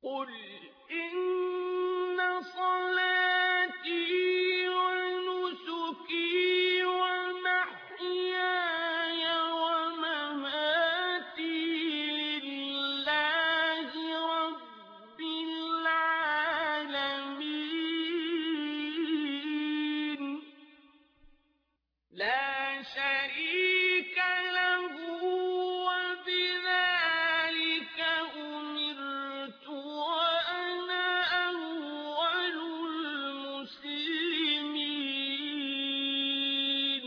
قُلْ إِنَّ صَلَاتِي وَنُسُكِي وَمَحْيَايَ وَمَمَاتِي لِلَّهِ رَبِّ الْعَالَمِينَ لَا شَرِيكَ لَهُ ۖ وَبِذَٰلِكَ أُمِرْتُ وَأَنَا أَوَّلُ الْمُسْلِمِينَ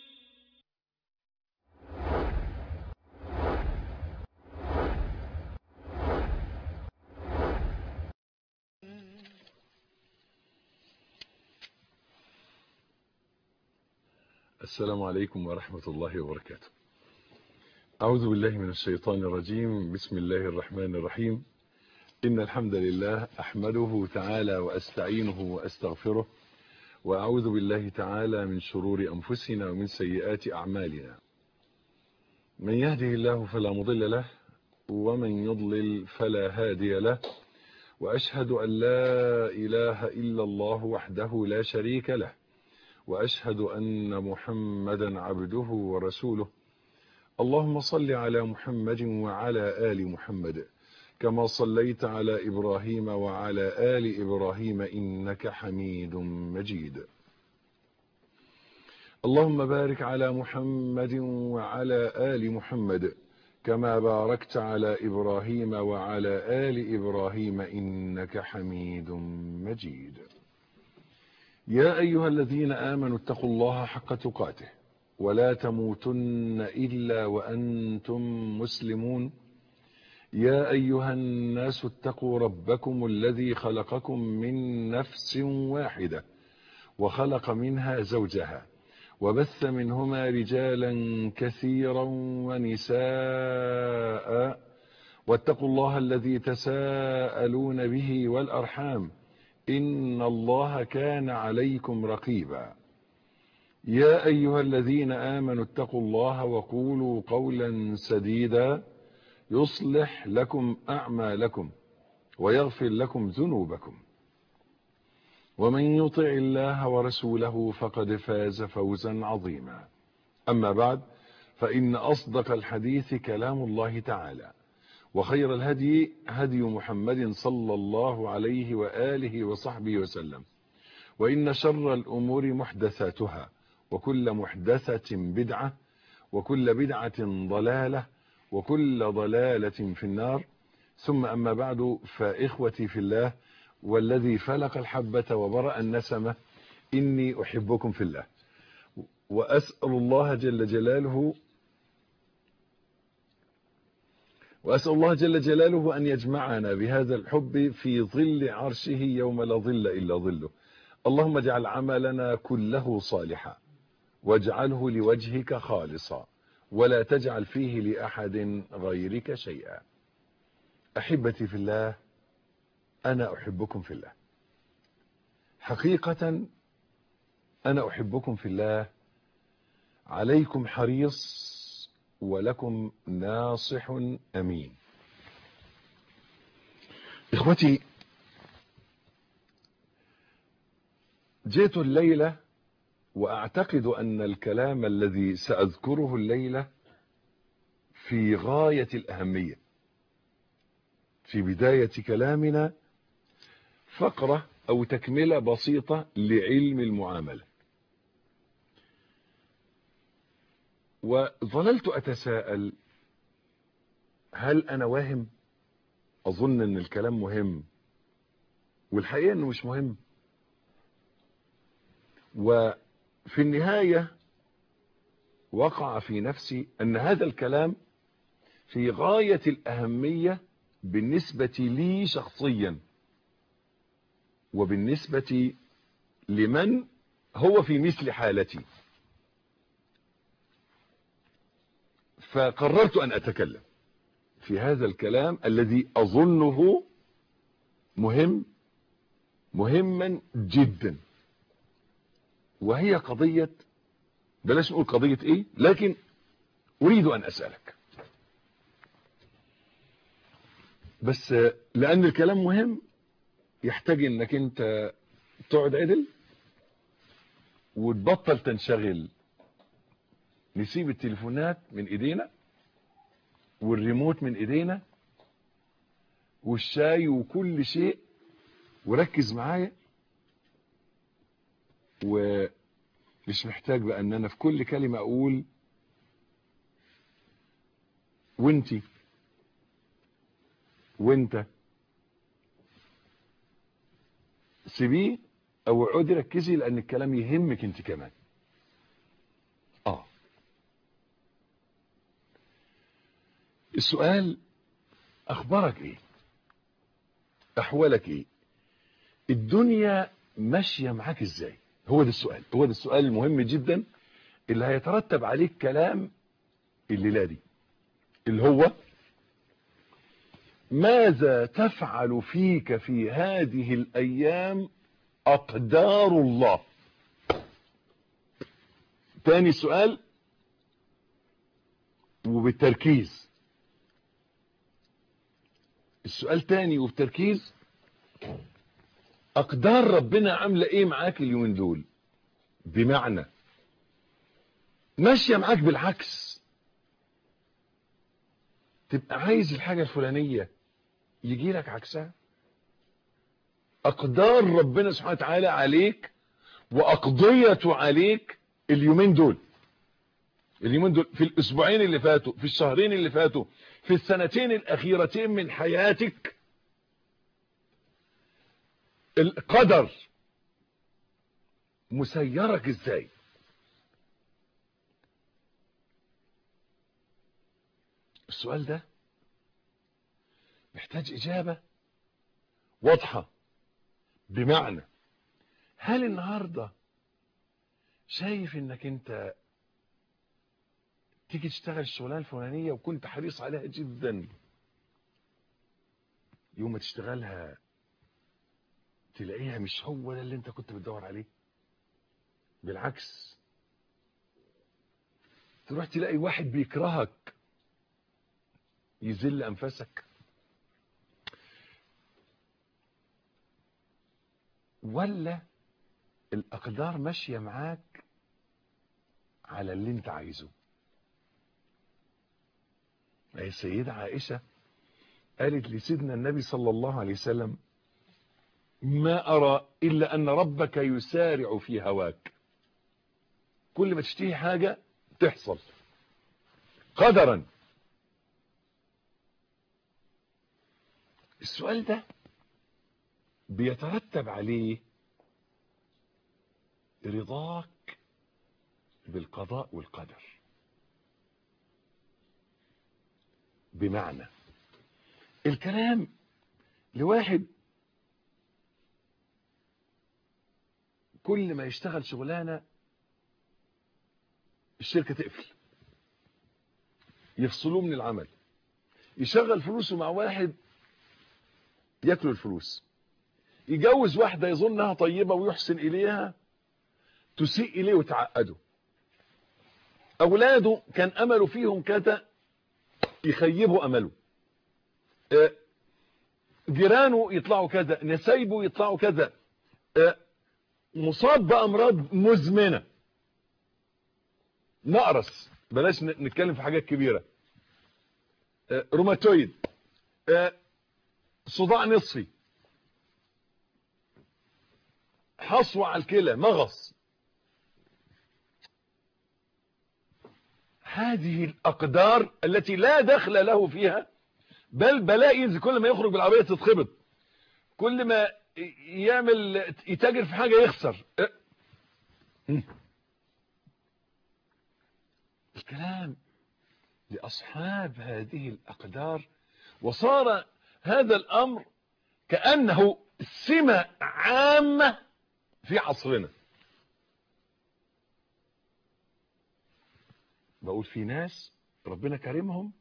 السلام عليكم ورحمة الله وبركاته أعوذ بالله من الشيطان الرجيم بسم الله الرحمن الرحيم إن الحمد لله أحمده تعالى وأستعينه وأستغفره وأعوذ بالله تعالى من شرور أنفسنا ومن سيئات أعمالنا من يهده الله فلا مضل له ومن يضلل فلا هادي له وأشهد أن لا إله إلا الله وحده لا شريك له وأشهد أن محمدا عبده ورسوله اللهم صل على محمد وعلى آل محمد كما صليت على إبراهيم وعلى آل إبراهيم إنك حميد مجيد اللهم بارك على محمد وعلى آل محمد كما باركت على إبراهيم وعلى آل إبراهيم إنك حميد مجيد يا أيها الذين آمنوا اتقوا الله حق تقاته ولا تموتن إلا وأنتم مسلمون يا أيها الناس اتقوا ربكم الذي خلقكم من نفس واحدة وخلق منها زوجها وبث منهما رجالا كثيرا ونساء واتقوا الله الذي تساءلون به والأرحام إن الله كان عليكم رقيبا يا أيها الذين آمنوا اتقوا الله وقولوا قولا سديدا يصلح لكم أعمالكم ويغفر لكم ذنوبكم ومن يطع الله ورسوله فقد فاز فوزا عظيما أما بعد فإن أصدق الحديث كلام الله تعالى وخير الهدي هدي محمد صلى الله عليه وآله وصحبه وسلم وإن شر الأمور محدثاتها وكل محدثة بدعة وكل بدعة ضلالة وكل ضلالة في النار ثم أما بعد فإخوتي في الله والذي فلق الحبة وبرأ النسمة إني أحبكم في الله وأسأل الله جل جلاله وأسأل الله جل جلاله أن يجمعنا بهذا الحب في ظل عرشه يوم لا ظل إلا ظله اللهم اجعل عملنا كله صالحا واجعله لوجهك خالصا ولا تجعل فيه لأحد غيرك شيئا أحبتي في الله أنا أحبكم في الله حقيقة أنا أحبكم في الله عليكم حريص ولكم ناصح أمين إخوتي جئت الليلة وأعتقد أن الكلام الذي سأذكره الليلة في غاية الأهمية في بداية كلامنا فقرة أو تكملة بسيطة لعلم المعاملة وظللت أتساءل هل أنا واهم أظن أن الكلام مهم والحقيقة أنه مش مهم وفي النهاية وقع في نفسي أن هذا الكلام في غاية الأهمية بالنسبة لي شخصيا وبالنسبة لمن هو في مثل حالتي فقررت أن أتكلم في هذا الكلام الذي أظنه مهم مهما جدا وهي قضية بلاش نقول قضية ايه لكن اريد ان اسألك بس لان الكلام مهم يحتاج انك انت تقعد عدل وتبطل تنشغل نسيب التليفونات من ايدينا والريموت من ايدينا والشاي وكل شيء وركز معايا ومش محتاج بقى ان انا في كل كلمة اقول وانتي وانت سيبيه او اقعدي ركزي لان الكلام يهمك انت كمان اه السؤال اخبارك ايه احوالك ايه الدنيا ماشيه معاك ازاي هو ده السؤال هو ده السؤال المهم جدا اللي هيترتب عليه الكلام الليله دي اللي هو ماذا تفعل فيك في هذه الايام اقدار الله تاني سؤال وبالتركيز السؤال تاني وبتركيز اقدار ربنا عامله ايه معاك اليومين دول بمعنى ماشيه معاك بالعكس تبقى عايز الحاجه الفلانيه يجي لك عكسها اقدار ربنا سبحانه وتعالى عليك واقضيته عليك اليومين دول اليومين دول في الاسبوعين اللي فاتوا في الشهرين اللي فاتوا في السنتين الاخيرتين من حياتك القدر مسيرك ازاي السؤال ده محتاج اجابة واضحة بمعنى هل النهاردة شايف انك انت تيجي تشتغل الشغلانه الفلانيه وكنت حريص عليها جدا يوم ما تشتغلها تلاقيها مش هو ده اللي انت كنت بتدور عليه بالعكس تروح تلاقي واحد بيكرهك يذل انفاسك ولا الاقدار ماشيه معاك على اللي انت عايزه هي السيدة عائشة قالت لسيدنا النبي صلى الله عليه وسلم ما أرى إلا أن ربك يسارع في هواك كل ما تشتهي حاجة تحصل قدرا السؤال ده بيترتب عليه رضاك بالقضاء والقدر بمعنى الكلام لواحد كل ما يشتغل شغلانة الشركة تقفل يفصلوه من العمل يشغل فلوسه مع واحد ياكلوا الفلوس يجوز واحدة يظنها طيبة ويحسن إليها تسيء إليه وتعقده أولاده كان أمله فيهم كذا يخيبوا امله جيرانه يطلعوا كذا نسايبه يطلعوا كذا مصاب بامراض مزمنه نقرس بلاش نتكلم في حاجات كبيره روماتويد صداع نصفي حصوة على الكلى مغص هذه الأقدار التي لا دخل له فيها بل بلاء ينزل كل ما يخرج بالعربية تتخبط كل ما يعمل يتاجر في حاجة يخسر الكلام لأصحاب هذه الأقدار وصار هذا الأمر كأنه سمة عامة في عصرنا بقول في ناس ربنا كرمهم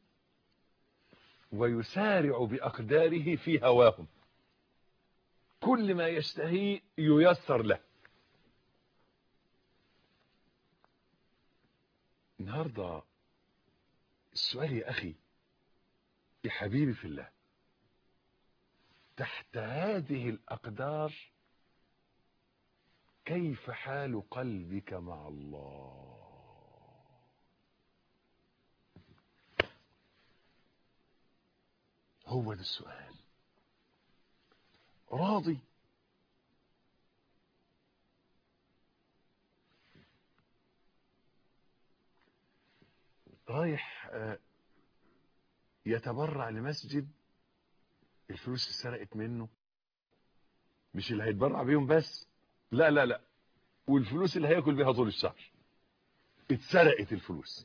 ويسارع بأقداره في هواهم كل ما يشتهي ييسر له النهاردة السؤال يا أخي يا حبيبي في الله تحت هذه الأقدار كيف حال قلبك مع الله هو ده السؤال راضي رايح آه، يتبرع لمسجد الفلوس اتسرقت منه مش اللي هيتبرع بيهم بس لا لا لا والفلوس اللي هياكل بيها طول الشهر اتسرقت الفلوس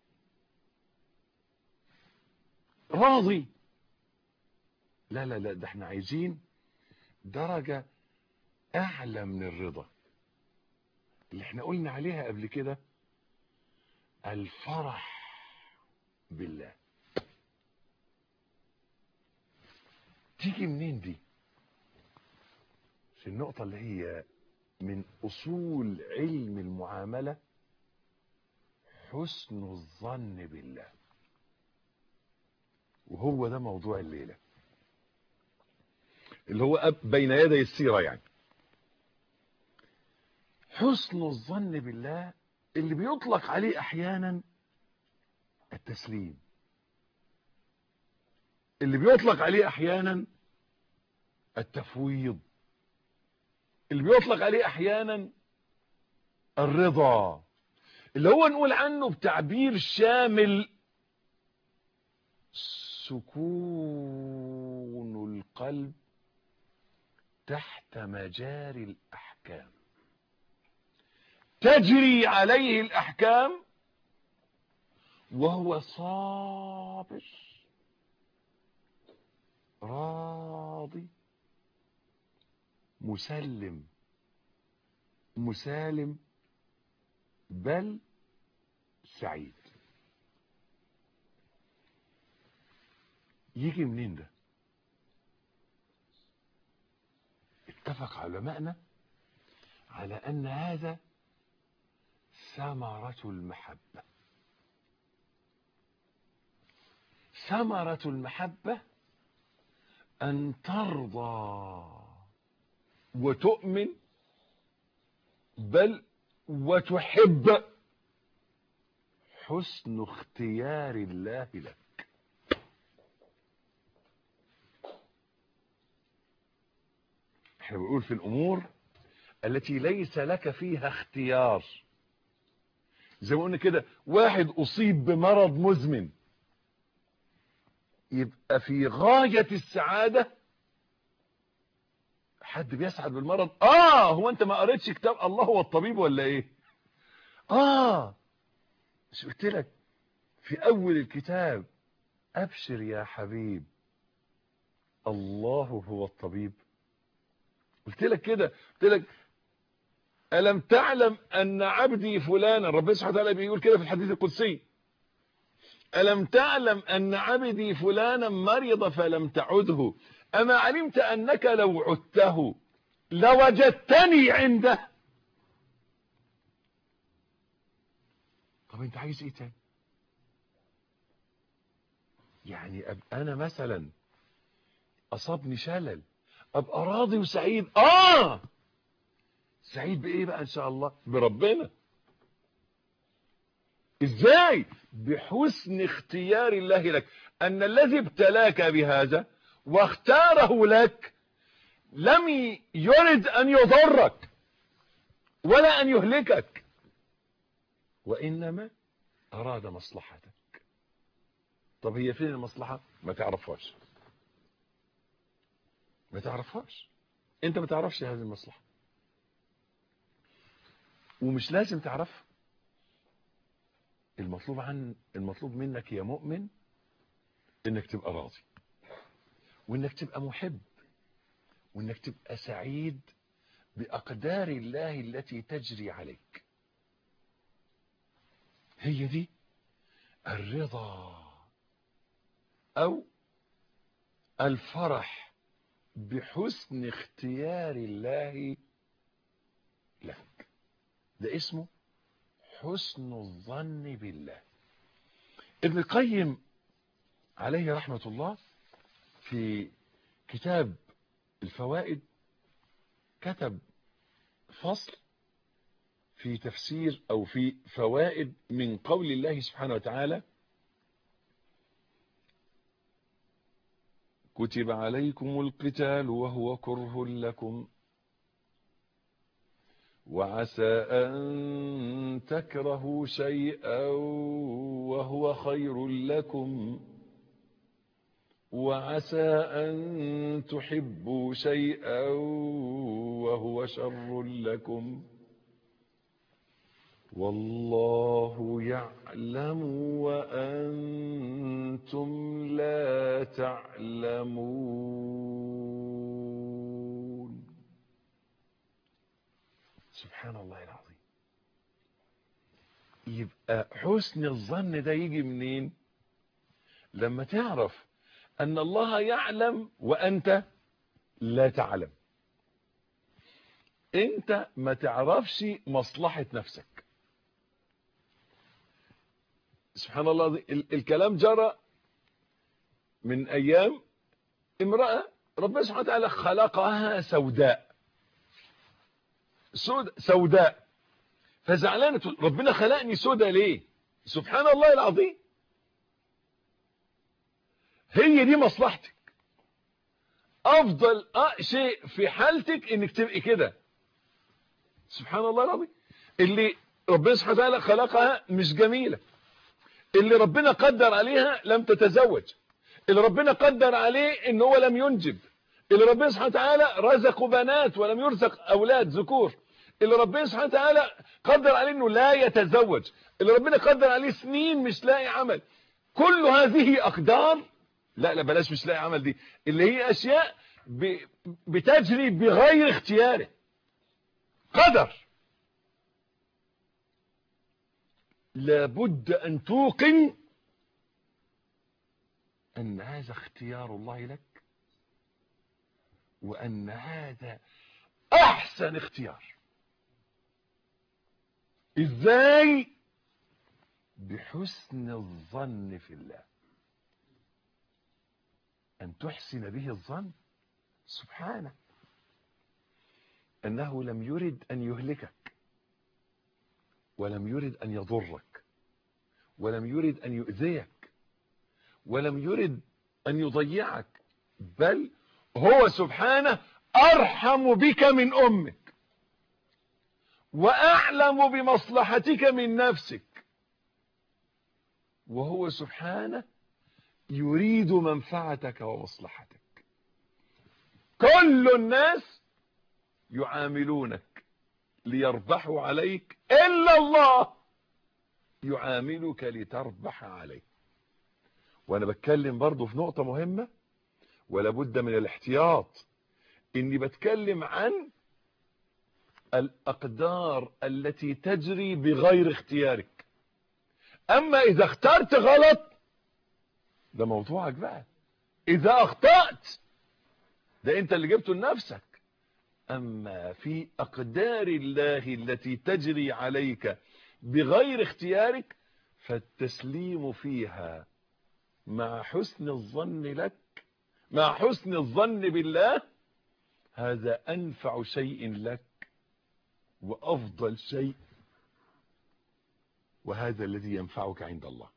راضي لا لا لا ده احنا عايزين درجة اعلى من الرضا اللي احنا قلنا عليها قبل كده الفرح بالله تيجي منين دي في النقطة اللي هي من أصول علم المعاملة حسن الظن بالله وهو ده موضوع الليلة اللي هو أب- بين يدي السيرة يعني حسن الظن بالله اللي بيطلق عليه أحيانا التسليم اللي بيطلق عليه أحيانا التفويض اللي بيطلق عليه أحيانا الرضا اللي هو نقول عنه بتعبير شامل سكون القلب تحت مجاري الأحكام تجري عليه الأحكام وهو صابر راضي مسلم مسالم بل سعيد يجي منين ده اتفق علماءنا على ان هذا ثمرة المحبة ثمرة المحبة أن ترضى وتؤمن بل وتحب حسن اختيار الله لك احنا بنقول في الامور التي ليس لك فيها اختيار زي ما قلنا كده واحد اصيب بمرض مزمن يبقى في غاية السعادة حد بيسعد بالمرض اه هو انت ما قريتش كتاب الله هو الطبيب ولا ايه اه مش قلت لك في اول الكتاب ابشر يا حبيب الله هو الطبيب قلت لك كده قلت لك ألم تعلم أن عبدي فلانا ربنا سبحانه وتعالى بيقول كده في الحديث القدسي ألم تعلم أن عبدي فلانا مرض فلم تعده أما علمت أنك لو عدته لوجدتني عنده طب انت عايز ايه تاني يعني أبقى انا مثلا اصابني شلل ابقى راضي وسعيد اه سعيد بايه بقى ان شاء الله بربنا ازاي بحسن اختيار الله لك ان الذي ابتلاك بهذا واختاره لك لم يرد ان يضرك ولا ان يهلكك وانما اراد مصلحتك طب هي فين المصلحة ما تعرفهاش ما تعرفهاش انت ما تعرفش هذه المصلحة ومش لازم تعرفها المطلوب عن المطلوب منك يا مؤمن انك تبقى راضي وانك تبقى محب وانك تبقى سعيد باقدار الله التي تجري عليك هي دي الرضا او الفرح بحسن اختيار الله لك ده اسمه حسن الظن بالله ابن القيم عليه رحمة الله في كتاب الفوائد كتب فصل في تفسير او في فوائد من قول الله سبحانه وتعالى كتب عليكم القتال وهو كره لكم وعسى أن تكرهوا شيئا وهو خير لكم وعسى أن تحبوا شيئا وهو شر لكم والله يعلم وأنتم لا تعلمون سبحان الله العظيم يبقى حسن الظن ده يجي منين لما تعرف أن الله يعلم وأنت لا تعلم انت ما تعرفش مصلحة نفسك سبحان الله ال- الكلام جرى من ايام امرأة ربنا سبحانه وتعالى خلقها سوداء سود سوداء فزعلانة تقول ربنا خلقني سوداء ليه سبحان الله العظيم هي دي مصلحتك افضل شيء في حالتك انك تبقي كده سبحان الله العظيم اللي ربنا سبحانه وتعالى خلقها مش جميلة اللي ربنا قدر عليها لم تتزوج اللي ربنا قدر عليه ان هو لم ينجب اللي ربنا سبحانه وتعالى رزق بنات ولم يرزق اولاد ذكور اللي ربنا سبحانه وتعالى قدر عليه انه لا يتزوج اللي ربنا قدر عليه سنين مش لاقي عمل كل هذه اقدار لا لا بلاش مش لاقي عمل دي اللي هي اشياء ب... بتجري بغير اختياره قدر لابد ان توقن ان هذا اختيار الله لك وان هذا احسن اختيار ازاي بحسن الظن في الله ان تحسن به الظن سبحانه انه لم يرد ان يهلكك ولم يرد ان يضرك ولم يرد ان يؤذيك ولم يرد ان يضيعك بل هو سبحانه ارحم بك من امك واعلم بمصلحتك من نفسك وهو سبحانه يريد منفعتك ومصلحتك كل الناس يعاملونك ليربحوا عليك إلا الله يعاملك لتربح عليه وأنا بتكلم برضو في نقطة مهمة ولا بد من الاحتياط إني بتكلم عن الأقدار التي تجري بغير اختيارك أما إذا اخترت غلط ده موضوعك بقى إذا أخطأت ده أنت اللي جبته لنفسك أما في أقدار الله التي تجري عليك بغير اختيارك فالتسليم فيها مع حسن الظن لك مع حسن الظن بالله هذا أنفع شيء لك وأفضل شيء وهذا الذي ينفعك عند الله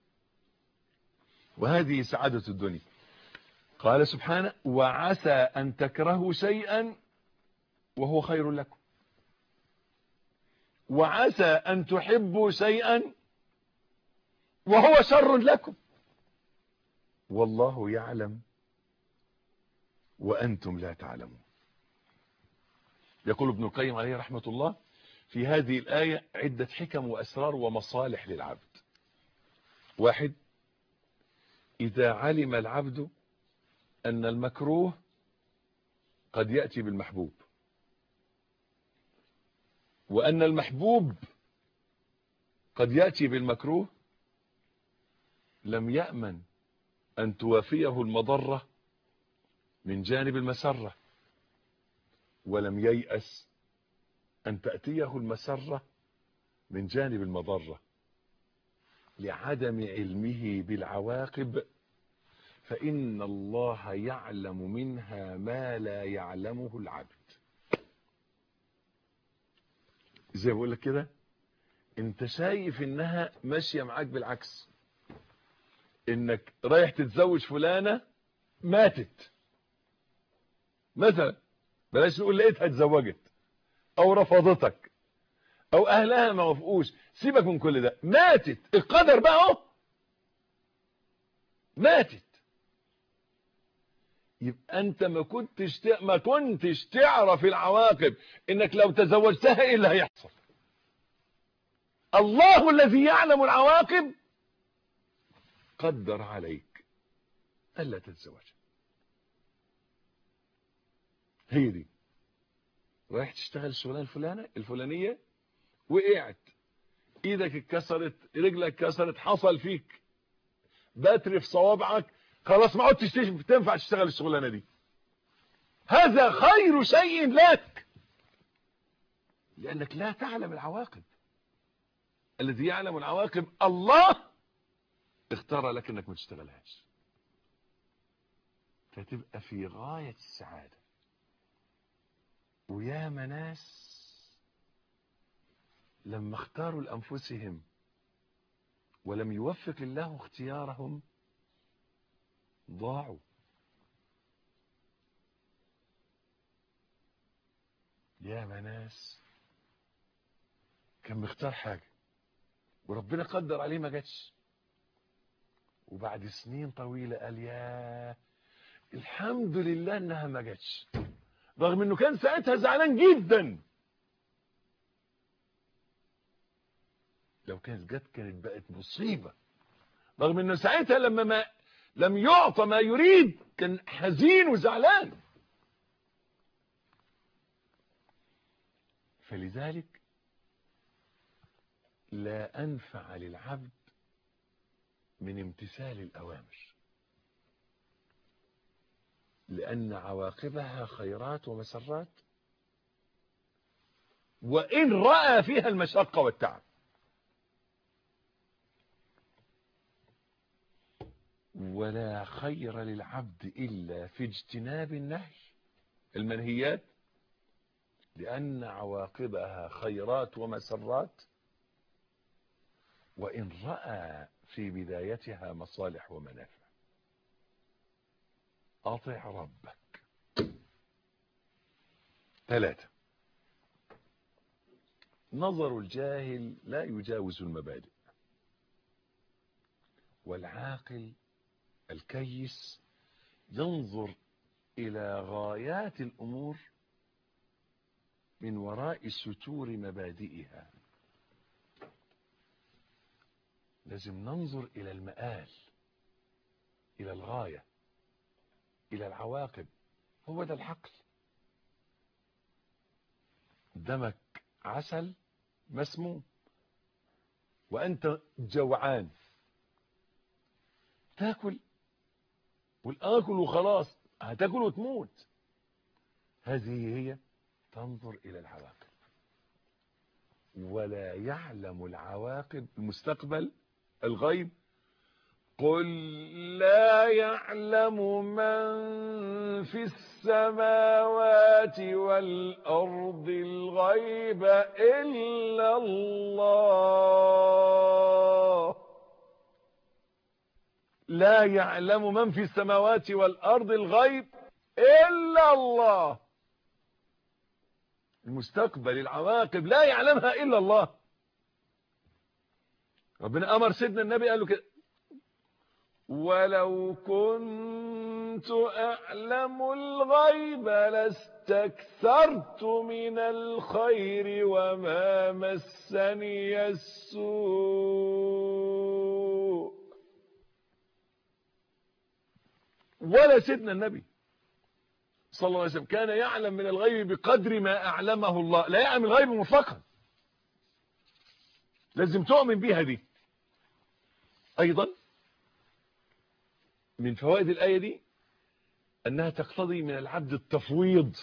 وهذه سعادة الدنيا قال سبحانه وعسى أن تكرهوا شيئا وهو خير لكم وعسى أن تحبوا شيئا وهو شر لكم والله يعلم وأنتم لا تعلمون يقول ابن القيم عليه رحمة الله في هذه الآية عدة حكم وأسرار ومصالح للعبد واحد إذا علم العبد أن المكروه قد يأتي بالمحبوب وأن المحبوب قد يأتي بالمكروه لم يأمن أن توافيه المضرة من جانب المسرة ولم ييأس أن تأتيه المسرة من جانب المضرة لعدم علمه بالعواقب فإن الله يعلم منها ما لا يعلمه العبد زي ما بقول لك كده انت شايف انها ماشية معاك بالعكس انك رايح تتزوج فلانة ماتت مثلا بلاش نقول لقيتها اتزوجت او رفضتك او اهلها ما وافقوش سيبك من كل ده ماتت القدر بقى اهو ماتت يبقى انت ما كنتش ت... ما كنتش تعرف العواقب انك لو تزوجتها ايه اللي هيحصل الله الذي يعلم العواقب قدر عليك الا تتزوج هي دي رايح تشتغل الشغلانه الفلانه الفلانيه وقعت ايدك اتكسرت رجلك اتكسرت حصل فيك بتر في صوابعك خلاص ما عدتش تنفع تشتغل الشغلانه دي هذا خير شيء لك لانك لا تعلم العواقب الذي يعلم العواقب الله اختار لك انك ما تشتغلهاش فتبقى في غايه السعاده ويا ناس لما اختاروا لانفسهم ولم يوفق الله اختيارهم ضاعوا يا ناس كان مختار حاجة وربنا قدر عليه ما جاتش وبعد سنين طويلة قال يا الحمد لله انها ما جاتش رغم انه كان ساعتها زعلان جدا لو كانت جت كانت بقت مصيبة رغم انه ساعتها لما ما لم يعطى ما يريد كان حزين وزعلان فلذلك لا أنفع للعبد من امتثال الأوامر لأن عواقبها خيرات ومسرات وإن رأى فيها المشقة والتعب ولا خير للعبد إلا في اجتناب النهي المنهيات لأن عواقبها خيرات ومسرات وإن رأى في بدايتها مصالح ومنافع أطع ربك ثلاثة نظر الجاهل لا يجاوز المبادئ والعاقل الكيس ينظر إلى غايات الأمور من وراء ستور مبادئها لازم ننظر إلى المآل إلى الغاية إلى العواقب هو ده الحقل قدامك عسل مسموم وأنت جوعان تاكل والآكل وخلاص هتاكل وتموت هذه هي تنظر إلى العواقب ولا يعلم العواقب المستقبل الغيب قل لا يعلم من في السماوات والأرض الغيب إلا الله لا يعلم من في السماوات والأرض الغيب إلا الله المستقبل العواقب لا يعلمها إلا الله ربنا أمر سيدنا النبي قال له كده ولو كنت أعلم الغيب لاستكثرت من الخير وما مسني السوء ولا سيدنا النبي صلى الله عليه وسلم كان يعلم من الغيب بقدر ما أعلمه الله لا يعلم الغيب مطلقا لازم تؤمن بيها دي أيضا من فوائد الآية دي أنها تقتضي من العبد التفويض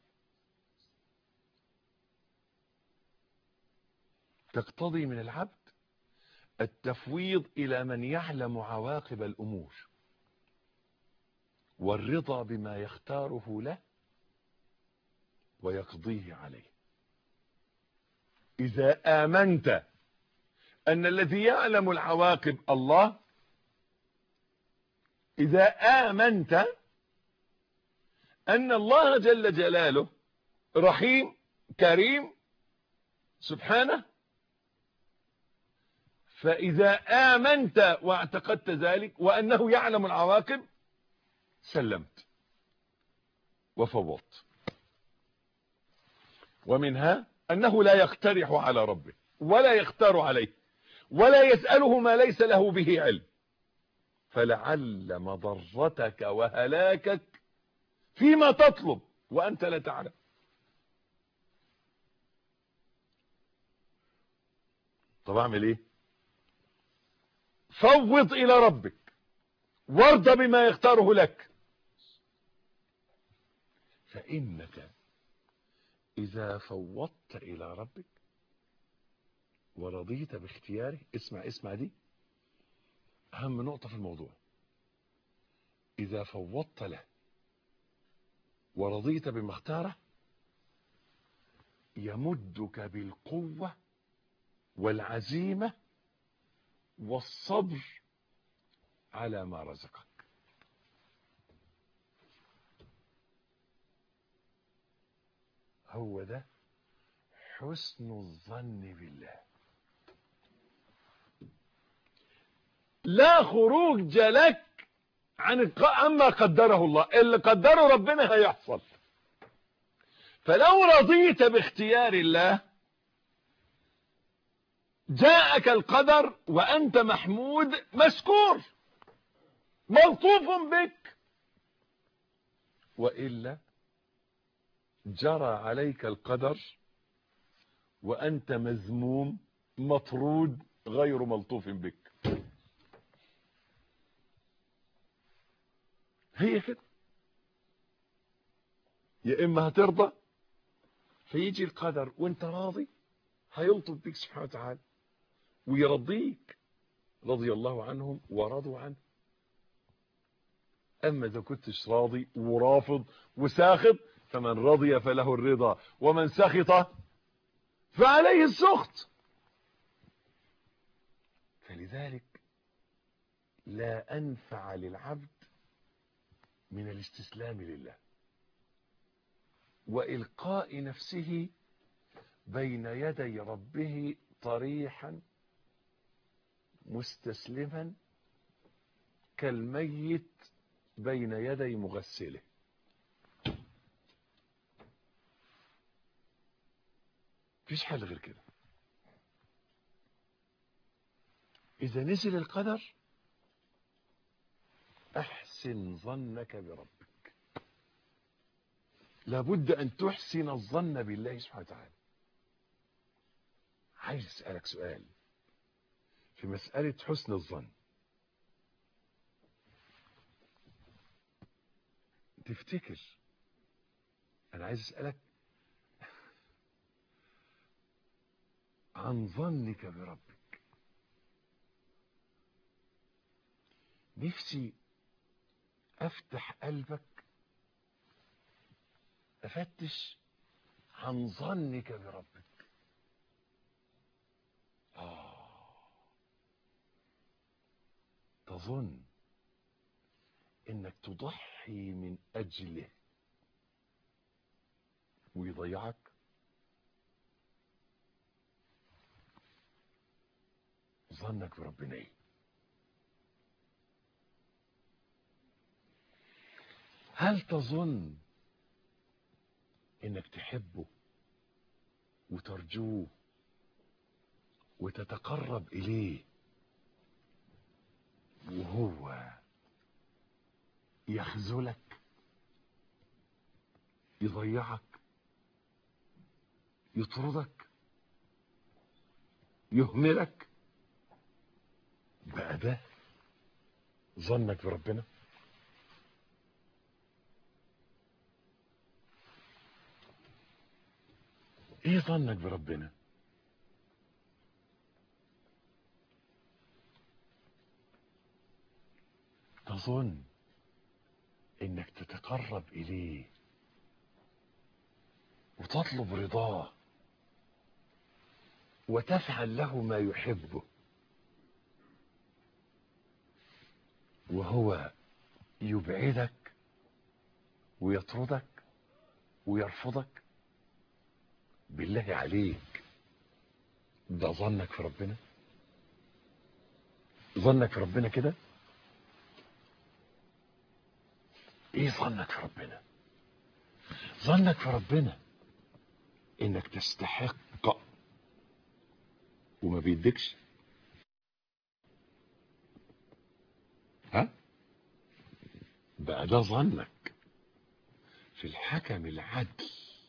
تقتضي من العبد التفويض إلى من يعلم عواقب الأمور والرضا بما يختاره له ويقضيه عليه إذا آمنت أن الذي يعلم العواقب الله إذا آمنت أن الله جل جلاله رحيم كريم سبحانه فإذا آمنت واعتقدت ذلك وأنه يعلم العواقب سلمت وفوضت ومنها أنه لا يقترح على ربه ولا يختار عليه ولا يسأله ما ليس له به علم فلعل مضرتك وهلاكك فيما تطلب وأنت لا تعلم طب اعمل ايه فوض الى ربك وارض بما يختاره لك فانك اذا فوضت الى ربك ورضيت باختياره اسمع اسمع دي اهم نقطة في الموضوع اذا فوضت له ورضيت بما اختاره يمدك بالقوة والعزيمة والصبر على ما رزقك هو ده حسن الظن بالله لا خروج لك عن عما قدره الله اللي قدره ربنا هيحصل فلو رضيت باختيار الله جاءك القدر وأنت محمود مشكور ملطوف بك وإلا جرى عليك القدر وأنت مذموم مطرود غير ملطوف بك هي كده يا إما هترضى فيجي القدر وانت راضي هيلطف بك سبحانه وتعالى ويرضيك رضي الله عنهم ورضوا عنه أما إذا كنتش راضي ورافض وساخط فمن رضي فله الرضا ومن سخط فعليه السخط فلذلك لا أنفع للعبد من الاستسلام لله وإلقاء نفسه بين يدي ربه طريحا مستسلما كالميت بين يدي مغسله فيش حل غير كده إذا نزل القدر أحسن ظنك بربك لابد أن تحسن الظن بالله سبحانه وتعالى عايز أسألك سؤال في مسألة حسن الظن تفتكر أنا عايز أسألك عن ظنك بربك نفسي أفتح قلبك أفتش عن ظنك بربك آه تظن انك تضحي من اجله ويضيعك ظنك بربنا ايه هل تظن انك تحبه وترجوه وتتقرب اليه وهو يخذلك يضيعك يطردك يهملك بقى ده ظنك بربنا ايه ظنك بربنا تظن انك تتقرب اليه وتطلب رضاه وتفعل له ما يحبه وهو يبعدك ويطردك ويرفضك بالله عليك ده ظنك في ربنا ظنك في ربنا كده ايه ظنك في ربنا ظنك في ربنا انك تستحق وما بيدكش ها بقى ده ظنك في الحكم العدل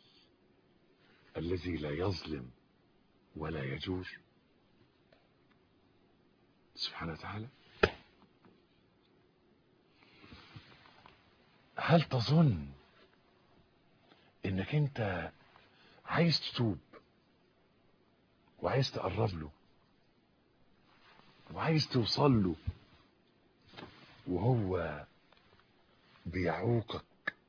الذي لا يظلم ولا يجور سبحانه وتعالى هل تظن انك انت عايز تتوب وعايز تقرب له وعايز توصل له وهو بيعوقك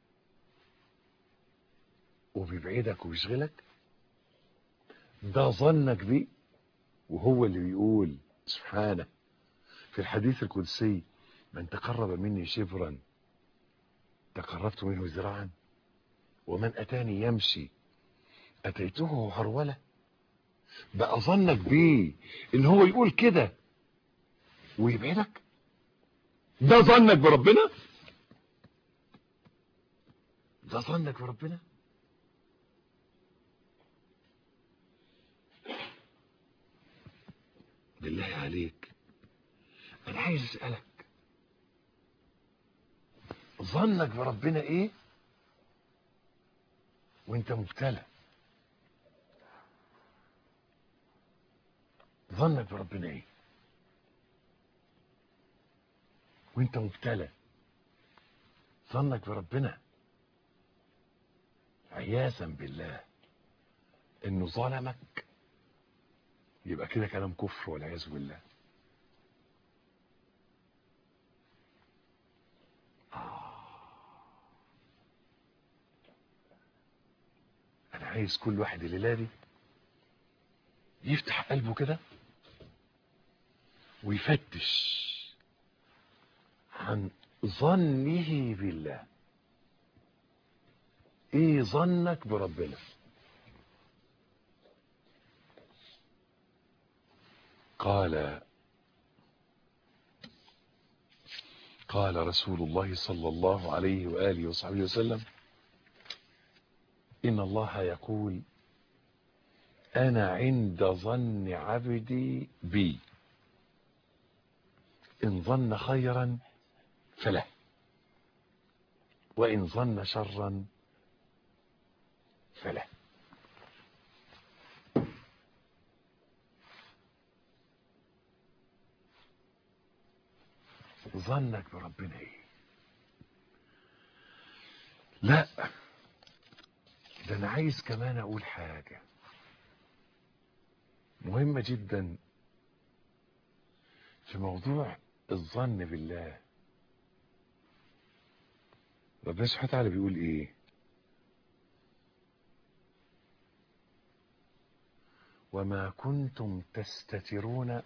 وبيبعدك ويشغلك ده ظنك بيه وهو اللي بيقول سبحانه في الحديث القدسي من تقرب مني شبرا تقربت منه ذراعا ومن أتاني يمشي أتيته هرولة بقى ظنك بيه إن هو يقول كده ويبعدك ده ظنك بربنا ده ظنك بربنا بالله عليك انا عايز اسالك ظنك بربنا ايه وانت مبتلى ظنك بربنا ايه وانت مبتلى ظنك بربنا عياذا بالله انه ظلمك يبقى كده كلام كفر والعياذ بالله انا عايز كل واحد الليله دي يفتح قلبه كده ويفتش عن ظنه بالله ايه ظنك بربنا قال قال رسول الله صلى الله عليه وآله وصحبه وسلم إن الله يقول أنا عند ظن عبدي بي إن ظن خيرا فله وإن ظن شرا فله ظنك بربنا ايه لا ده انا عايز كمان اقول حاجة مهمة جدا في موضوع الظن بالله ربنا سبحانه وتعالى بيقول ايه وما كنتم تستترون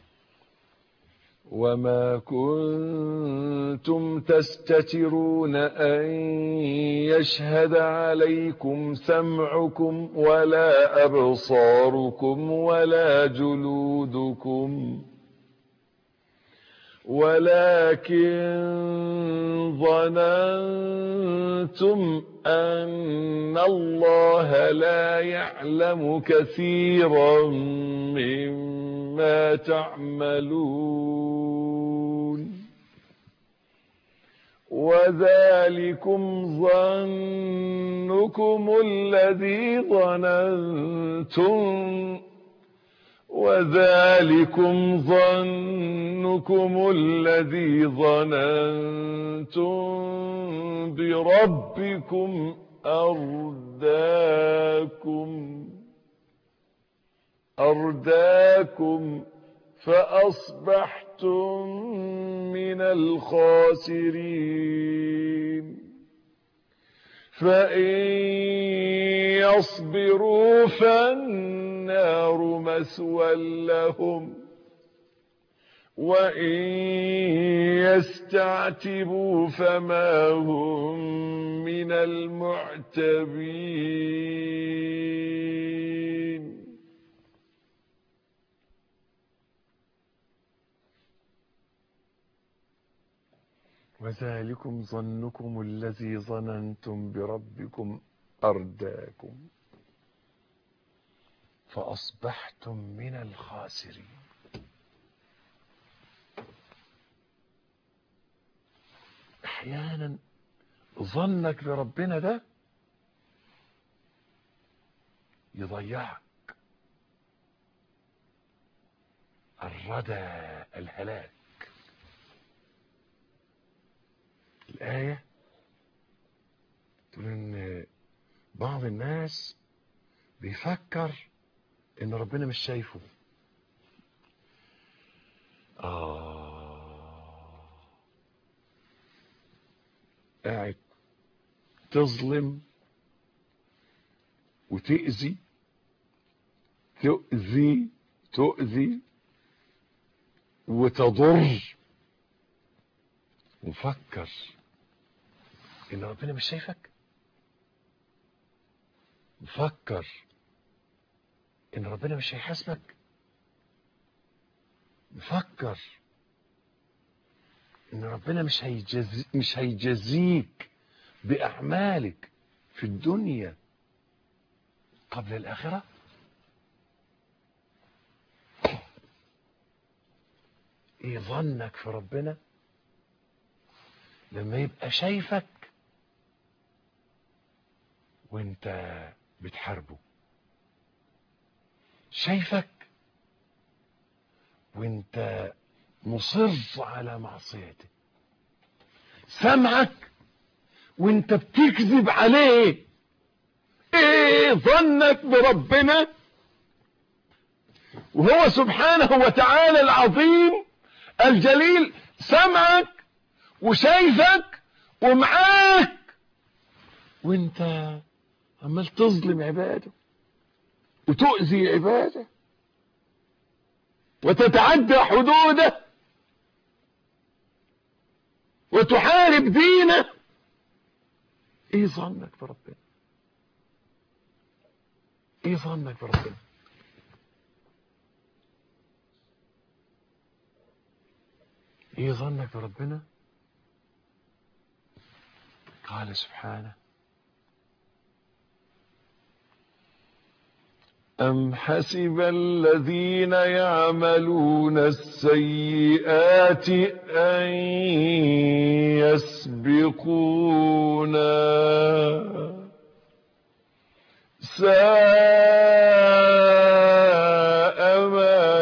وما كنتم تستترون أن يشهد عليكم سمعكم ولا أبصاركم ولا جلودكم ولكن ظننتم أن الله لا يعلم كثيرا مما تعملون وذلكم ظنكم الذي ظننتم وذلكم ظنكم الذي ظننتم بربكم أرداكم أرداكم فأصبحتم من الخاسرين فإن يصبروا فالنار مسوى لهم وإن يستعتبوا فما هم من المعتبين وذلكم ظنكم الذي ظننتم بربكم أرداكم فأصبحتم من الخاسرين احيانا ظنك بربنا ده يضيعك الردى الهلاك الآية تقول إن بعض الناس بيفكر إن ربنا مش شايفه آه قاعد تظلم وتأذي تؤذي تؤذي وتضر وفكر ان ربنا مش شايفك وفكر ان ربنا مش هيحاسبك وفكر ان ربنا مش هيجزي مش هيجزيك باعمالك في الدنيا قبل الاخره ايه ظنك في ربنا لما يبقى شايفك وانت بتحاربه شايفك وانت مصر على معصيته سمعك وانت بتكذب عليه ايه ظنك بربنا وهو سبحانه وتعالى العظيم الجليل سمعك وشايفك ومعاك وانت عمال تظلم عباده وتؤذي عباده وتتعدى حدوده وتحارب دينه ايه ظنك بربنا ايه ظنك بربنا ايه ظنك بربنا قال سبحانه أم حسب الذين يعملون السيئات أن يسبقونا ساء ما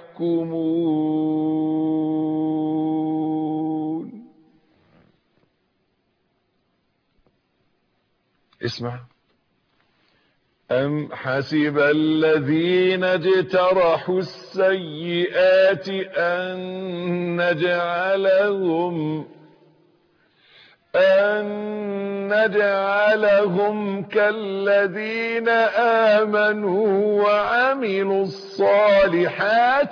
يحكمون اسمع أم حسب الذين اجترحوا السيئات أن نجعلهم أن نجعلهم كالذين آمنوا وعملوا الصالحات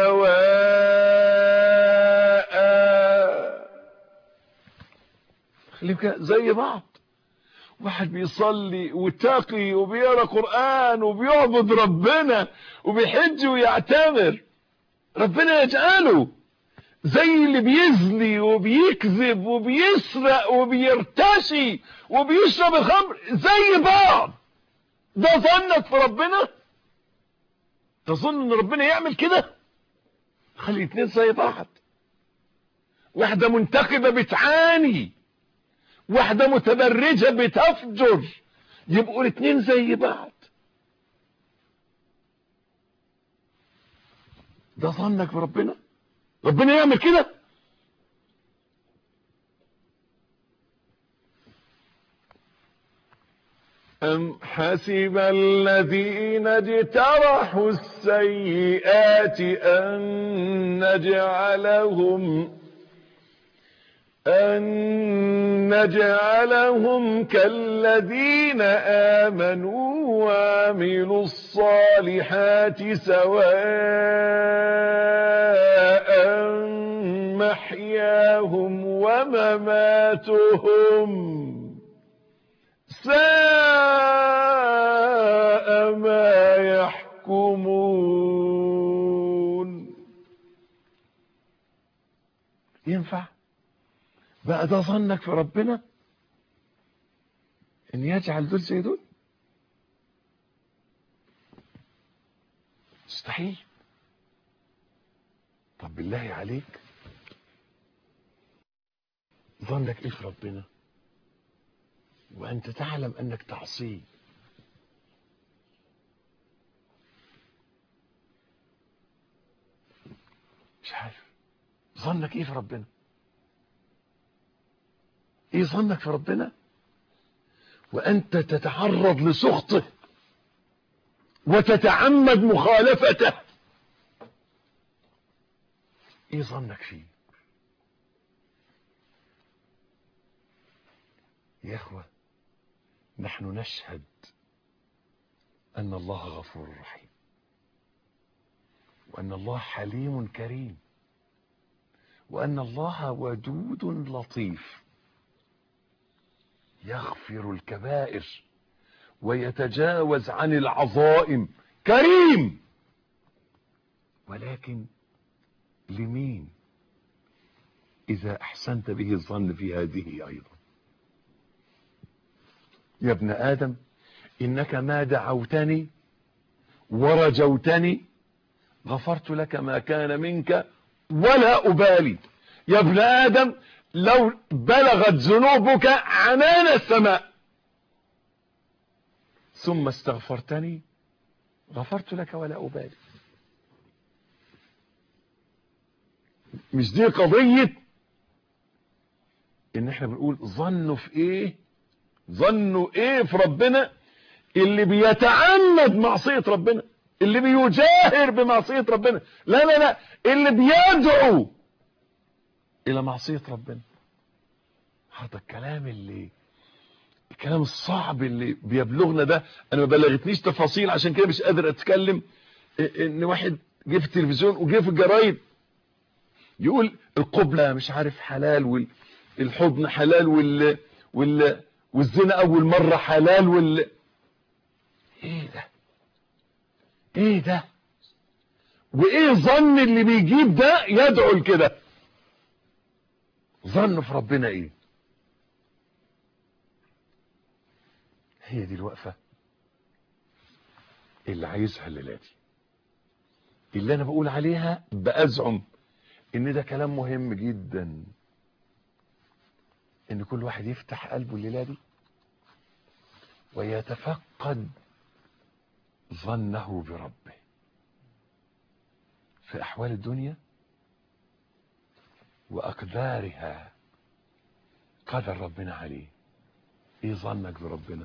سواء خليك زي بعض واحد بيصلي وتقي وبيقرا قرآن وبيعبد ربنا وبيحج ويعتمر ربنا يجعله زي اللي بيزني وبيكذب وبيسرق وبيرتشي وبيشرب الخمر زي بعض ده ظنك في ربنا تظن ان ربنا يعمل كده خلي اتنين زي بعض واحدة منتقبة بتعاني واحدة متبرجة بتفجر يبقوا الاتنين زي بعض ده ظنك بربنا ربنا يعمل كده أم حسب الذين اجترحوا السيئات أن نجعلهم أن نجعلهم كالذين آمنوا وعملوا الصالحات سواء محياهم ومماتهم ساء ما يحكمون ينفع بقى ده ظنك في ربنا ان يجعل دول زي دول مستحيل طب بالله عليك ظنك ايه في ربنا وانت تعلم انك تعصيه مش عارف ظنك ايه في ربنا ايه ظنك في ربنا وانت تتعرض لسخطه وتتعمد مخالفته ايه ظنك فيه يا اخوه نحن نشهد ان الله غفور رحيم وان الله حليم كريم وان الله ودود لطيف يغفر الكبائر ويتجاوز عن العظائم كريم ولكن لمين اذا احسنت به الظن في هذه ايضا يا ابن ادم انك ما دعوتني ورجوتني غفرت لك ما كان منك ولا ابالي يا ابن ادم لو بلغت ذنوبك عنان السماء ثم استغفرتني غفرت لك ولا أبالي مش دي قضية ان احنا بنقول ظنوا في ايه ظنوا ايه في ربنا اللي بيتعمد معصية ربنا اللي بيجاهر بمعصية ربنا لا لا لا اللي بيدعو الى معصية ربنا هذا الكلام اللي الكلام الصعب اللي بيبلغنا ده انا ما بلغتنيش تفاصيل عشان كده مش قادر اتكلم ان واحد جه في التلفزيون وجه في الجرايد يقول القبلة مش عارف حلال والحضن حلال وال وال والزنا اول مرة حلال وال ايه ده ايه ده وايه ظن اللي بيجيب ده يدعو لكده ظن في ربنا ايه هي دي الوقفة اللي عايزها الليلة دي اللي انا بقول عليها بأزعم ان ده كلام مهم جدا ان كل واحد يفتح قلبه الليلة دي ويتفقد ظنه بربه في احوال الدنيا واقدارها قدر ربنا عليه ايه ظنك بربنا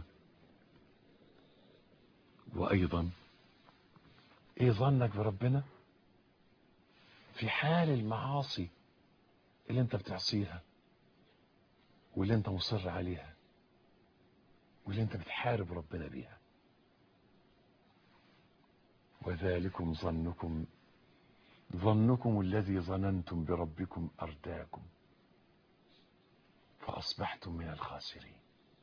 وايضا ايه ظنك بربنا في حال المعاصي اللي انت بتعصيها واللي انت مصر عليها واللي انت بتحارب ربنا بيها وذلكم ظنكم ظنكم الذي ظننتم بربكم أرداكم فأصبحتم من الخاسرين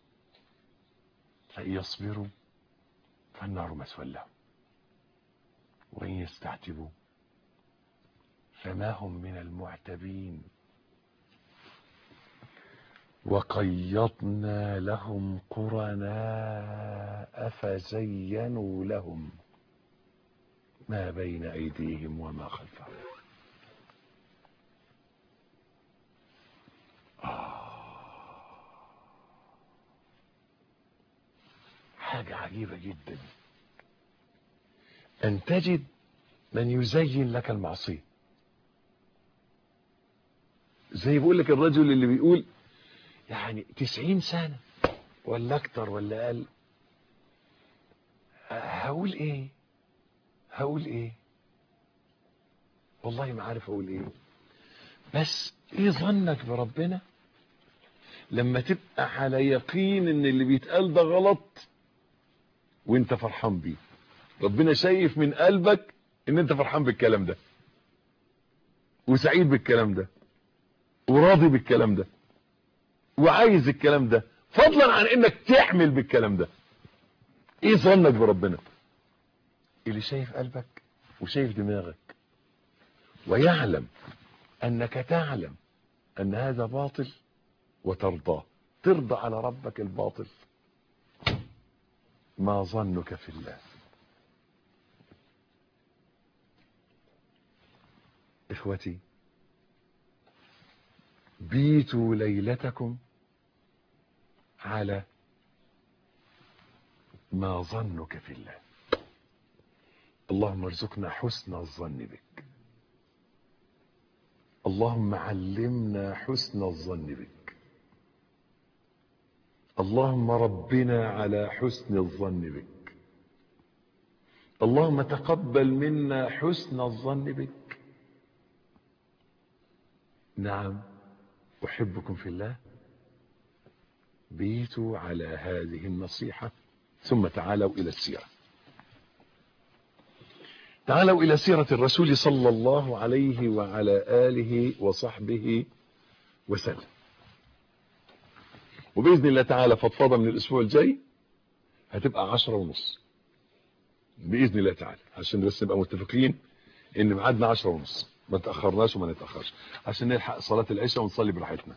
فإن يصبروا فالنار مثوى لهم وإن يستعتبوا فما هم من المعتبين وقيضنا لهم قرناء فزينوا لهم ما بين أيديهم وما خلفهم آه. حاجة عجيبة جدا أن تجد من يزين لك المعصية زي بيقول لك الرجل اللي بيقول يعني تسعين سنة ولا أكتر ولا أقل هقول ايه هقول ايه والله ما عارف اقول ايه بس ايه ظنك بربنا لما تبقى على يقين ان اللي بيتقال ده غلط وانت فرحان بيه ربنا شايف من قلبك ان انت فرحان بالكلام ده وسعيد بالكلام ده وراضي بالكلام ده وعايز الكلام ده فضلا عن انك تعمل بالكلام ده ايه ظنك بربنا اللي شايف قلبك وشايف دماغك ويعلم انك تعلم ان هذا باطل وترضاه ترضى على ربك الباطل ما ظنك في الله اخوتي بيتوا ليلتكم على ما ظنك في الله اللهم ارزقنا حسن الظن بك اللهم علمنا حسن الظن بك اللهم ربنا على حسن الظن بك اللهم تقبل منا حسن الظن بك نعم احبكم في الله بيتوا على هذه النصيحة ثم تعالوا الى السيرة تعالوا الى سيرة الرسول صلى الله عليه وعلى آله وصحبه وسلم وبإذن الله تعالى فضفضة من الأسبوع الجاي هتبقى عشرة ونص بإذن الله تعالى عشان بس نبقى متفقين إن ميعادنا عشرة ونص ما تأخرناش وما نتأخرش عشان نلحق صلاة العشاء ونصلي براحتنا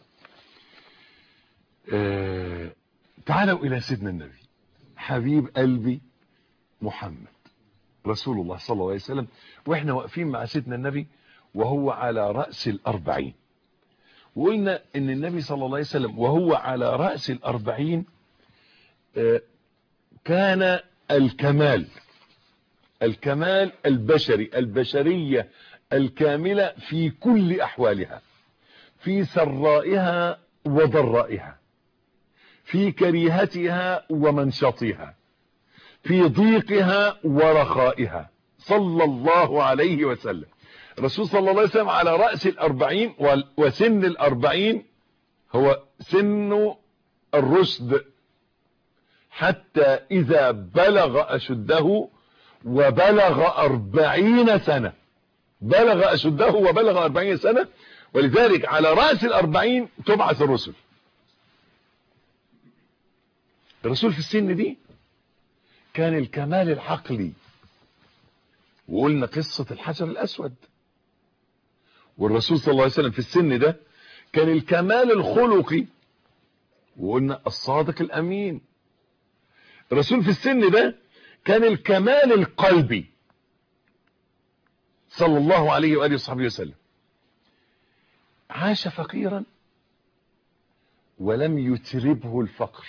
آه تعالوا إلى سيدنا النبي حبيب قلبي محمد رسول الله صلى الله عليه وسلم واحنا واقفين مع سيدنا النبي وهو على رأس الأربعين وقلنا ان النبي صلى الله عليه وسلم وهو على رأس الأربعين كان الكمال الكمال البشري البشرية الكاملة في كل أحوالها في سرائها وضرائها في كريهتها ومنشطها في ضيقها ورخائها صلى الله عليه وسلم الرسول صلى الله عليه وسلم على رأس الأربعين وسن الأربعين هو سن الرشد حتى إذا بلغ أشده وبلغ أربعين سنة بلغ أشده وبلغ أربعين سنة ولذلك على رأس الأربعين تبعث الرسل الرسول في السن دي كان الكمال العقلي وقلنا قصة الحجر الأسود والرسول صلى الله عليه وسلم في السن ده كان الكمال الخلقي وقلنا الصادق الأمين الرسول في السن ده كان الكمال القلبي صلى الله عليه وآله وصحبه وسلم عاش فقيرا ولم يتربه الفقر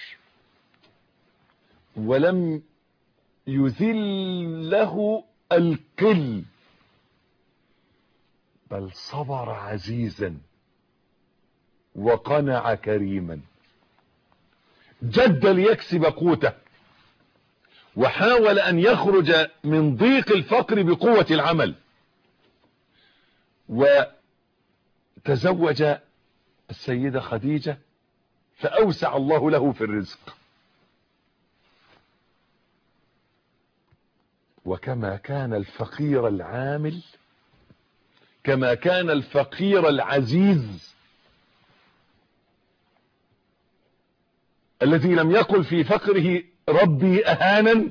ولم يذله القل بل صبر عزيزا وقنع كريما جد ليكسب قوته وحاول ان يخرج من ضيق الفقر بقوة العمل وتزوج السيدة خديجة فاوسع الله له في الرزق وكما كان الفقير العامل كما كان الفقير العزيز الذي لم يقل في فقره ربي اهانا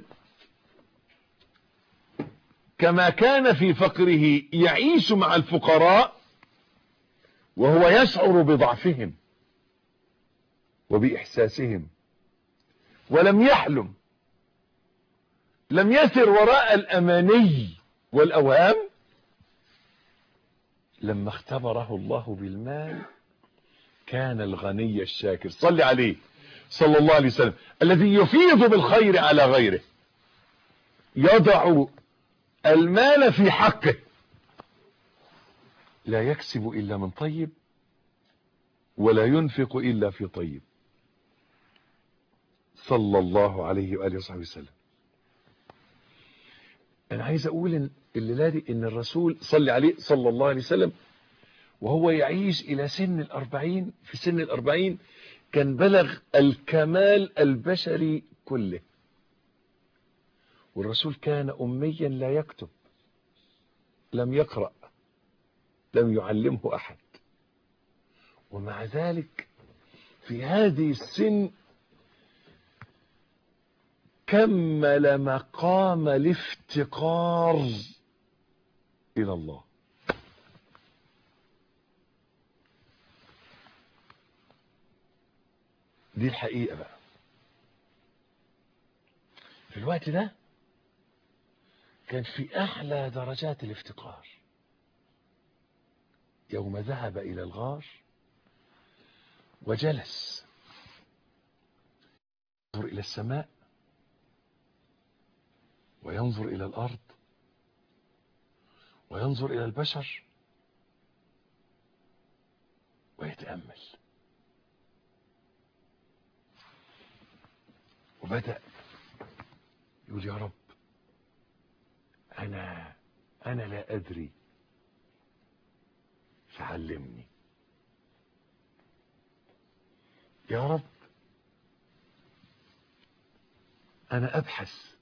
كما كان في فقره يعيش مع الفقراء وهو يشعر بضعفهم وبإحساسهم ولم يحلم لم يسر وراء الأماني والأوهام لما اختبره الله بالمال كان الغني الشاكر صلي عليه صلى الله عليه وسلم الذي يفيض بالخير على غيره يضع المال في حقه لا يكسب إلا من طيب ولا ينفق إلا في طيب صلى الله عليه وآله وصحبه وسلم انا عايز اقول ان الليله دي ان الرسول صلى عليه صلى الله عليه وسلم وهو يعيش الى سن الاربعين في سن الاربعين كان بلغ الكمال البشري كله والرسول كان اميا لا يكتب لم يقرأ لم يعلمه احد ومع ذلك في هذه السن كمل مقام الافتقار الى الله دي الحقيقة بقى في الوقت ده كان في احلى درجات الافتقار يوم ذهب الى الغار وجلس ينظر الى السماء وينظر الى الارض وينظر الى البشر ويتامل وبدا يقول يا رب انا انا لا ادري فعلمني يا رب انا ابحث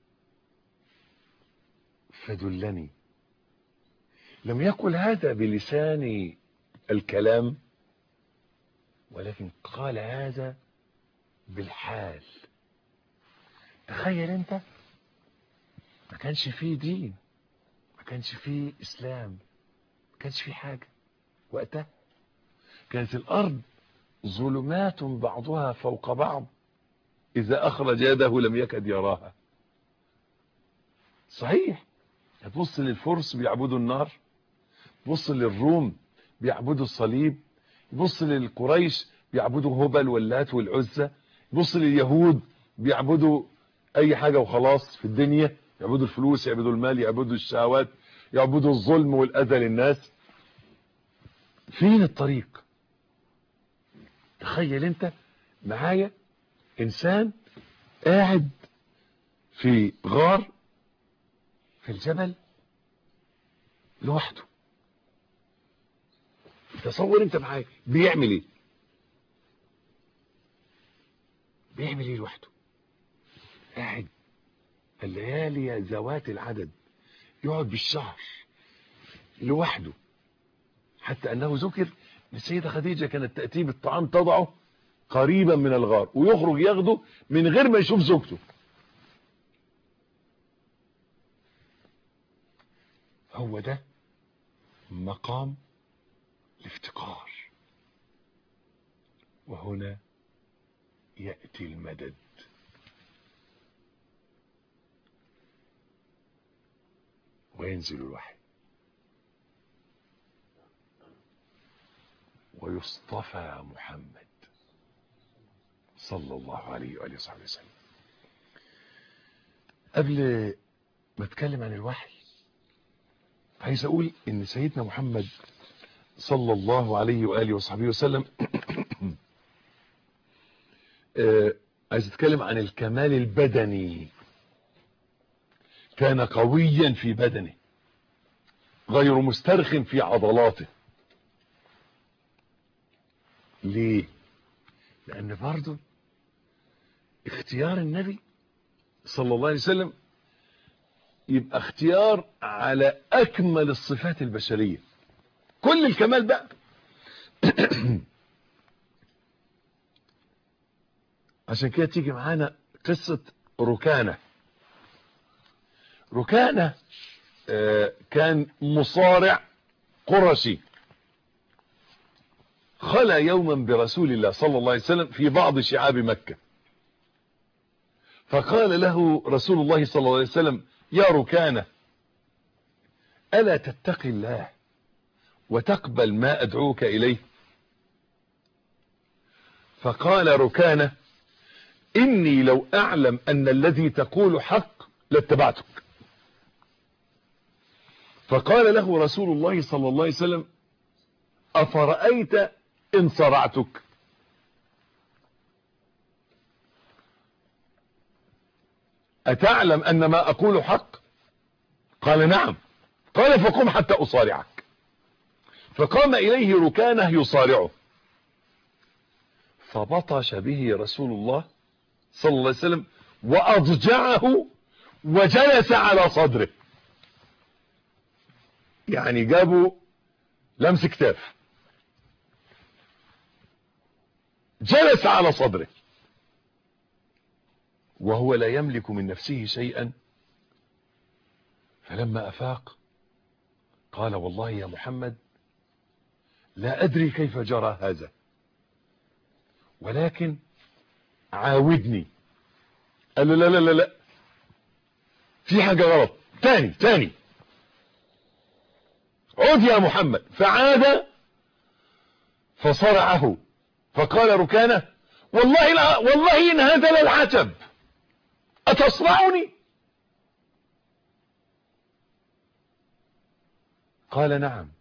فدلني لم يقل هذا بلسان الكلام ولكن قال هذا بالحال تخيل انت ما كانش فيه دين ما كانش فيه اسلام ما كانش فيه حاجة وقتها كانت الارض ظلمات بعضها فوق بعض اذا اخرج يده لم يكد يراها صحيح هتبص للفرس بيعبدوا النار بص للروم بيعبدوا الصليب بص للقريش بيعبدوا هبل واللات والعزة بص لليهود بيعبدوا اي حاجة وخلاص في الدنيا يعبدوا الفلوس يعبدوا المال يعبدوا الشهوات يعبدوا الظلم والاذى للناس فين الطريق تخيل انت معايا انسان قاعد في غار في الجبل لوحده تصور انت معايا بيعمل ايه بيعمل ايه لوحده قاعد الليالي ذوات العدد يقعد بالشهر لوحده حتى انه ذكر ان السيده خديجه كانت تاتيه بالطعام تضعه قريبا من الغار ويخرج ياخده من غير ما يشوف زوجته هو ده مقام الافتقار وهنا يأتي المدد وينزل الوحي ويصطفى محمد صلى الله عليه وآله وصحبه وسلم قبل ما اتكلم عن الوحي عايز اقول ان سيدنا محمد صلى الله عليه وآله وصحبه وسلم آه عايز اتكلم عن الكمال البدني كان قويا في بدنه غير مسترخ في عضلاته ليه لان برضه اختيار النبي صلى الله عليه وسلم يبقى اختيار على اكمل الصفات البشرية كل الكمال بقى عشان كده تيجي معانا قصة ركانة ركانة آه كان مصارع قرشي خلى يوما برسول الله صلى الله عليه وسلم في بعض شعاب مكة فقال له رسول الله صلى الله عليه وسلم يا ركانة ألا تتقي الله وتقبل ما أدعوك إليه فقال ركانة إني لو أعلم أن الذي تقول حق لاتبعتك فقال له رسول الله صلى الله عليه وسلم أفرأيت إن صرعتك أتعلم أن ما أقول حق قال نعم قال فقم حتى أصارعك فقام إليه ركانه يصارعه فبطش به رسول الله صلى الله عليه وسلم وأضجعه وجلس على صدره يعني جابوا لمس كتاف جلس على صدره وهو لا يملك من نفسه شيئا فلما أفاق قال والله يا محمد لا أدري كيف جرى هذا ولكن عاودني قال له لا لا لا لا في حاجة غلط تاني تاني عد يا محمد فعاد فصرعه فقال ركانه والله لا والله إن هذا للعتب أتصرعني قال نعم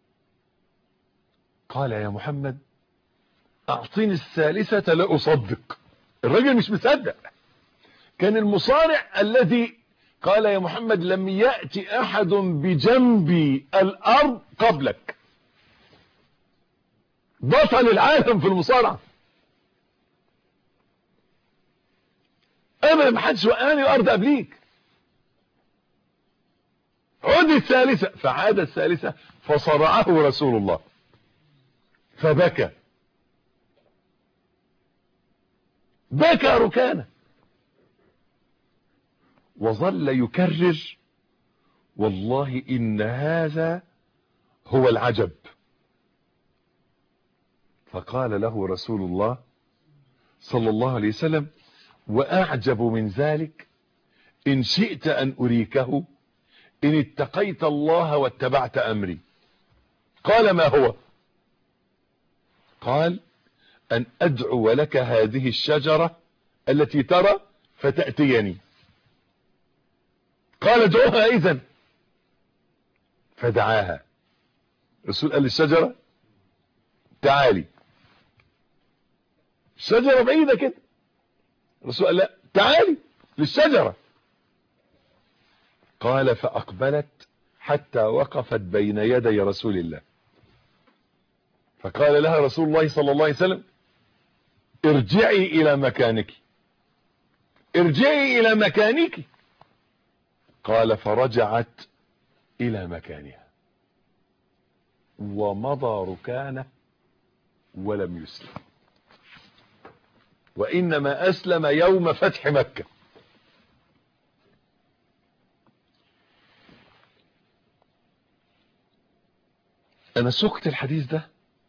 قال يا محمد أعطيني الثالثة لأصدق الراجل مش مصدق كان المصارع الذي قال يا محمد لم يأتي أحد بجنب الأرض قبلك بطل العالم في المصارعة أبدا ما حدش وقاني الأرض قبليك عد الثالثة فعاد الثالثة فصرعه رسول الله فبكى بكى ركانه وظل يكرر والله إن هذا هو العجب فقال له رسول الله صلى الله عليه وسلم وأعجب من ذلك إن شئت أن أريكه إن اتقيت الله واتبعت أمري قال ما هو قال أن أدعو لك هذه الشجرة التي ترى فتأتيني قال ادعوها إذن فدعاها الرسول قال للشجرة تعالي الشجرة بعيدة كده الرسول قال لا تعالي للشجرة قال فأقبلت حتى وقفت بين يدي رسول الله فقال لها رسول الله صلى الله عليه وسلم ارجعي إلى مكانك ارجعي إلى مكانك قال فرجعت إلى مكانها ومضى ركانه ولم يسلم وإنما أسلم يوم فتح مكة أنا سقت الحديث ده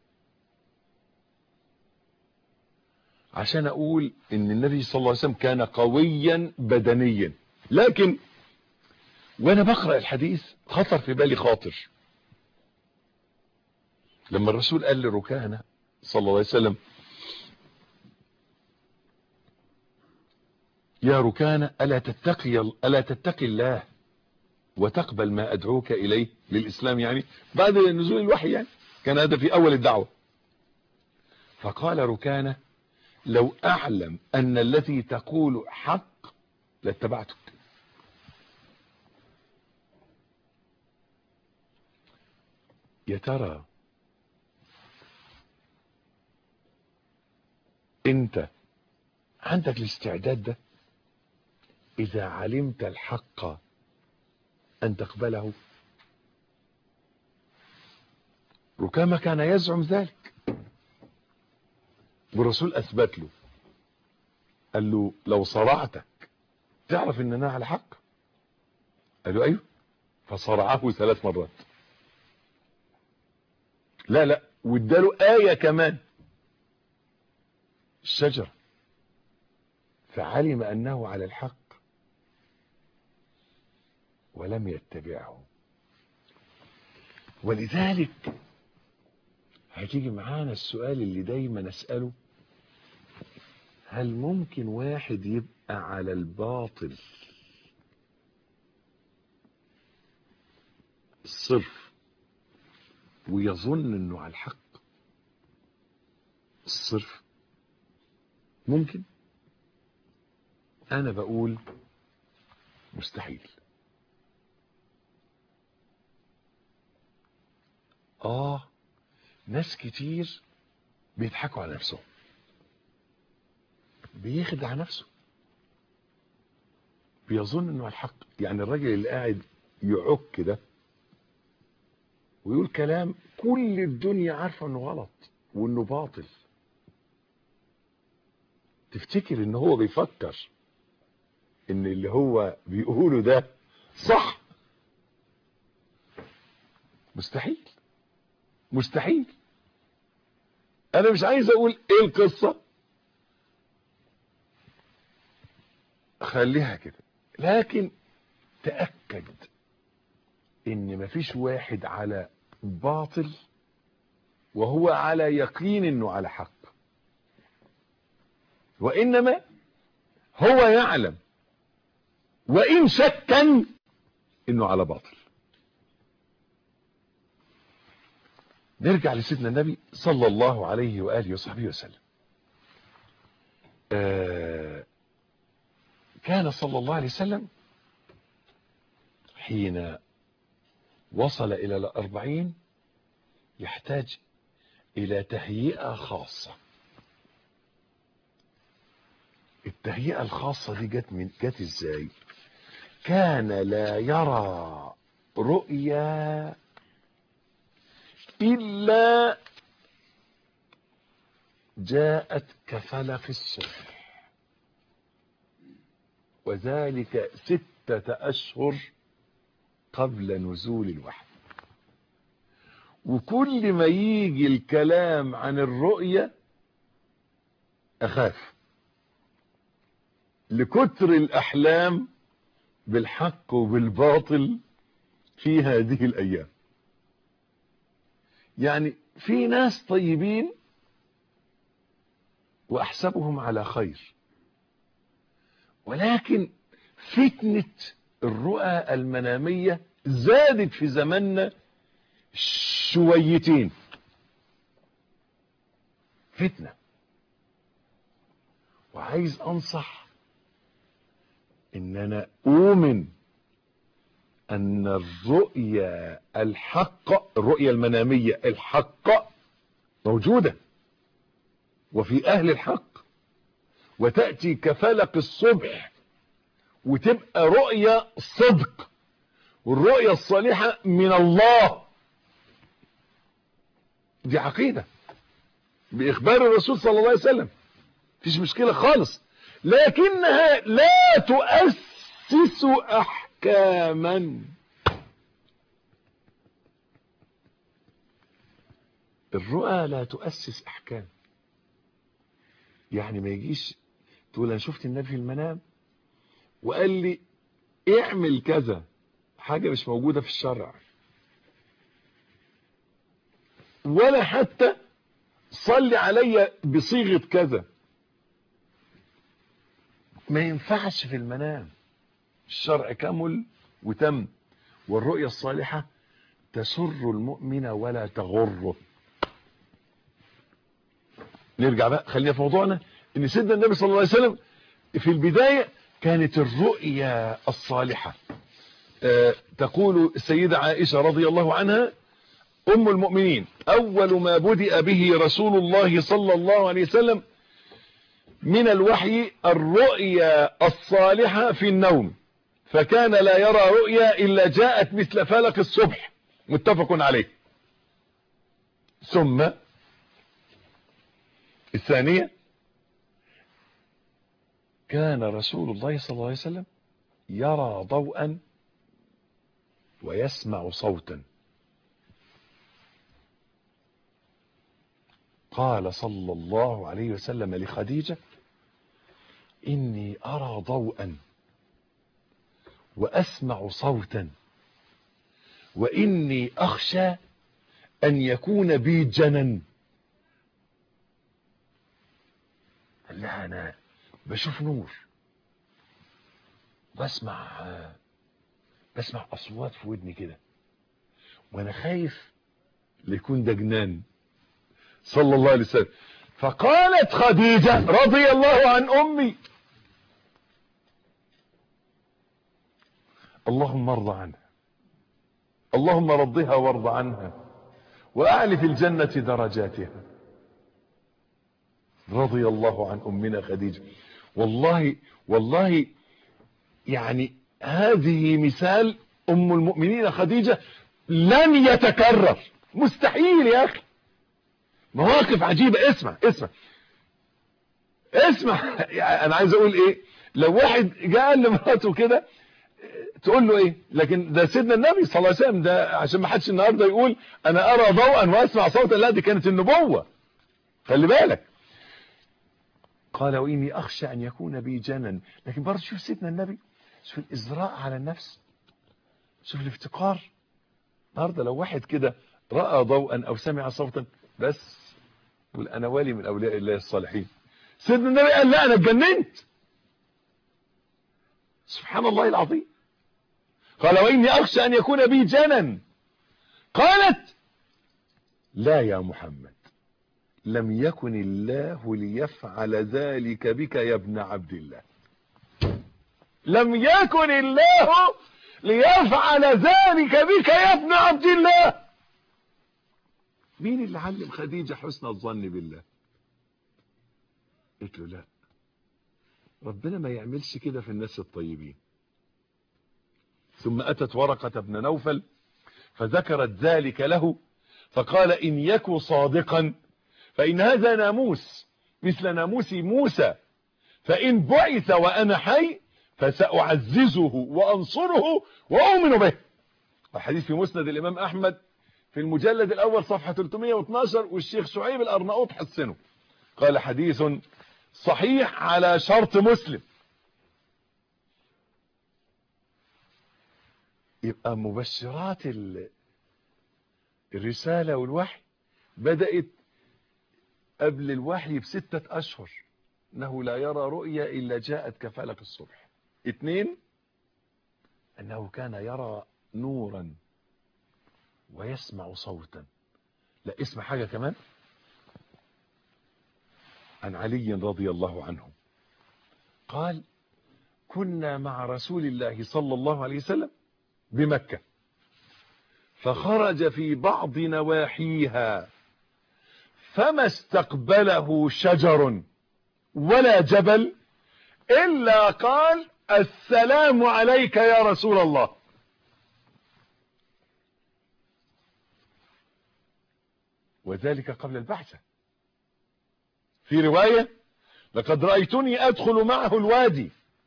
عشان أقول إن النبي صلى الله عليه وسلم كان قويا بدنيا لكن وأنا بقرأ الحديث خطر في بالي خاطر لما الرسول قال لركانة صلى الله عليه وسلم يا ركانة ألا تتقي, ألا تتقي الله وتقبل ما أدعوك إليه للإسلام يعني بعد نزول الوحي يعني كان هذا في أول الدعوة فقال ركانة لو أعلم أن الذي تقول حق لاتبعتك يا ترى انت عندك الاستعداد ده اذا علمت الحق ان تقبله ركما كان يزعم ذلك والرسول اثبت له قال له لو صرعتك تعرف ان انا على حق قال له ايوه فصرعه ثلاث مرات لا لا واداله آية كمان الشجرة فعلم أنه على الحق ولم يتبعه ولذلك هتيجي معانا السؤال اللي دايما نسأله هل ممكن واحد يبقى على الباطل الصرف ويظن انه على الحق الصرف ممكن انا بقول مستحيل اه ناس كتير بيضحكوا على نفسهم بيخدع نفسه بيظن انه الحق يعني الراجل اللي قاعد يعك ده ويقول كلام كل الدنيا عارفه انه غلط وانه باطل تفتكر ان هو بيفكر ان اللي هو بيقوله ده صح مستحيل مستحيل انا مش عايز اقول ايه القصة خليها كده لكن تأكد ان مفيش واحد على باطل وهو على يقين انه على حق وانما هو يعلم وان شكا انه على باطل نرجع لسيدنا النبي صلى الله عليه وآله وصحبه وسلم آه كان صلى الله عليه وسلم حين وصل إلى الأربعين يحتاج إلى تهيئة خاصة التهيئة الخاصة دي جت من جت ازاي كان لا يرى رؤيا إلا جاءت كفلق الصبح وذلك ستة أشهر قبل نزول الوحي وكل ما يجي الكلام عن الرؤية أخاف لكتر الأحلام بالحق وبالباطل في هذه الأيام يعني في ناس طيبين واحسبهم على خير ولكن فتنة الرؤى المنامية زادت في زماننا شويتين فتنة وعايز انصح ان انا اؤمن ان الرؤية الحق الرؤية المنامية الحق موجودة وفي اهل الحق وتأتي كفلق الصبح وتبقى رؤية صدق والرؤية الصالحة من الله دي عقيدة بإخبار الرسول صلى الله عليه وسلم مفيش مشكلة خالص لكنها لا تؤسس أحكاما الرؤى لا تؤسس أحكام يعني ما يجيش تقول أنا شفت النبي في المنام وقال لي اعمل كذا حاجة مش موجودة في الشرع ولا حتى صلي علي بصيغة كذا ما ينفعش في المنام الشرع كمل وتم والرؤية الصالحة تسر المؤمن ولا تغره نرجع بقى خلينا في موضوعنا ان سيدنا النبي صلى الله عليه وسلم في البداية كانت الرؤيا الصالحة أه تقول السيدة عائشة رضي الله عنها أم المؤمنين أول ما بدأ به رسول الله صلى الله عليه وسلم من الوحي الرؤيا الصالحة في النوم فكان لا يرى رؤيا إلا جاءت مثل فلق الصبح متفق عليه ثم الثانية كان رسول الله صلى الله عليه وسلم يرى ضوءا ويسمع صوتا قال صلى الله عليه وسلم لخديجة إني أرى ضوءا وأسمع صوتا وإني أخشى أن يكون بي جنن قال لها أنا بشوف نور بسمع بسمع أصوات في ودني كده وأنا خايف ليكون ده جنان صلى الله عليه وسلم فقالت خديجة رضي الله عن أمي اللهم ارض عنها اللهم رضها وارض عنها وأعلي في الجنة درجاتها رضي الله عن أمنا خديجة والله والله يعني هذه مثال أم المؤمنين خديجة لن يتكرر مستحيل يا أخي مواقف عجيبة اسمع اسمع اسمع يعني أنا عايز أقول إيه لو واحد جاء لمراته كده تقول له ايه لكن ده سيدنا النبي صلى الله عليه وسلم ده عشان ما حدش النهارده يقول انا ارى ضوءا واسمع صوتا لا دي كانت النبوه خلي بالك قال واني اخشى ان يكون بي جنن لكن برضه شوف سيدنا النبي شوف الازراء على النفس شوف الافتقار النهارده لو واحد كده راى ضوءا او سمع صوتا بس يقول انا والي من اولياء الله الصالحين سيدنا النبي قال لا انا اتجننت سبحان الله العظيم قال وإني أخشى أن يكون بي جنن قالت لا يا محمد لم يكن الله ليفعل ذلك بك يا ابن عبد الله لم يكن الله ليفعل ذلك بك يا ابن عبد الله مين اللي علم خديجة حسن الظن بالله قلت له لا ربنا ما يعملش كده في الناس الطيبين ثم أتت ورقة بن نوفل فذكرت ذلك له فقال إن يك صادقا فإن هذا ناموس مثل ناموس موسى فإن بعث وأنا حي فسأعززه وأنصره وأؤمن به الحديث في مسند الإمام أحمد في المجلد الأول صفحة 312 والشيخ شعيب الأرناؤوط حسنه قال حديث صحيح على شرط مسلم يبقى مبشرات الرسالة والوحي بدأت قبل الوحي بستة أشهر أنه لا يرى رؤيا إلا جاءت كفالك الصبح اثنين أنه كان يرى نورا ويسمع صوتا لا اسمع حاجة كمان عن علي رضي الله عنه قال كنا مع رسول الله صلى الله عليه وسلم بمكة فخرج في بعض نواحيها فما استقبله شجر ولا جبل إلا قال السلام عليك يا رسول الله وذلك قبل البعثة في رواية لقد رأيتني أدخل معه الوادي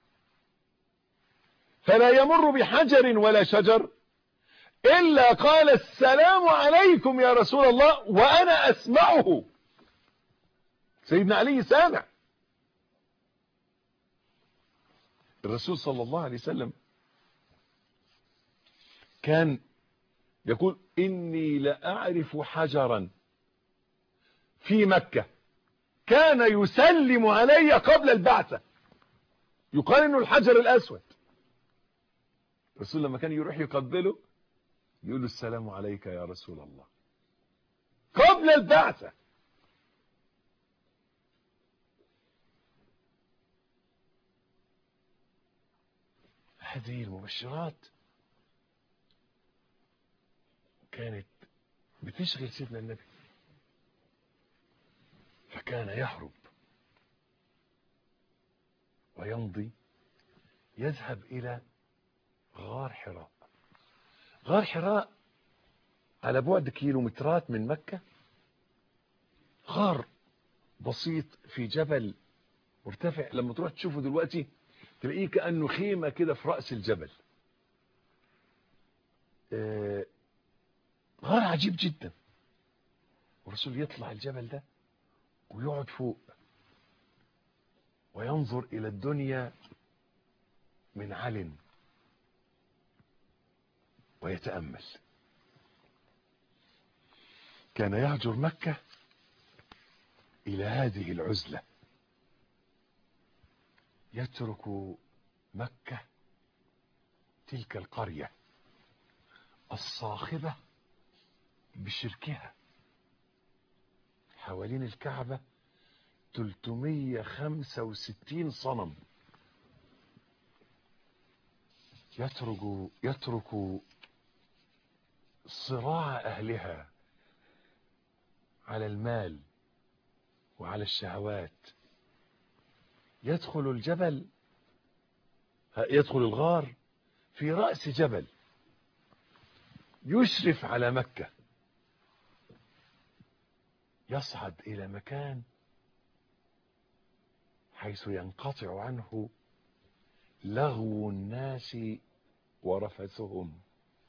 فلا يمر بحجر ولا شجر إلا قال السلام عليكم يا رسول الله وأنا أسمعه سيدنا علي سامع الرسول صلى الله عليه وسلم كان يقول إني لأعرف حجرا في مكة كان يسلم علي قبل البعثة يقال انه الحجر الاسود الرسول لما كان يروح يقبله يقول له السلام عليك يا رسول الله قبل البعثة هذه المبشرات كانت بتشغل سيدنا النبي فكان يهرب ويمضي يذهب إلى غار حراء غار حراء على بعد كيلومترات من مكة غار بسيط في جبل مرتفع لما تروح تشوفه دلوقتي تلاقيه كأنه خيمة كده في رأس الجبل آه غار عجيب جدا والرسول يطلع الجبل ده ويقعد فوق وينظر إلى الدنيا من عل ويتأمل كان يهجر مكة إلى هذه العزلة يترك مكة تلك القرية الصاخبة بشركها حوالين الكعبة 365 صنم يترك يترك صراع أهلها على المال وعلى الشهوات يدخل الجبل يدخل الغار في رأس جبل يشرف على مكة يصعد إلى مكان حيث ينقطع عنه لغو الناس ورفثهم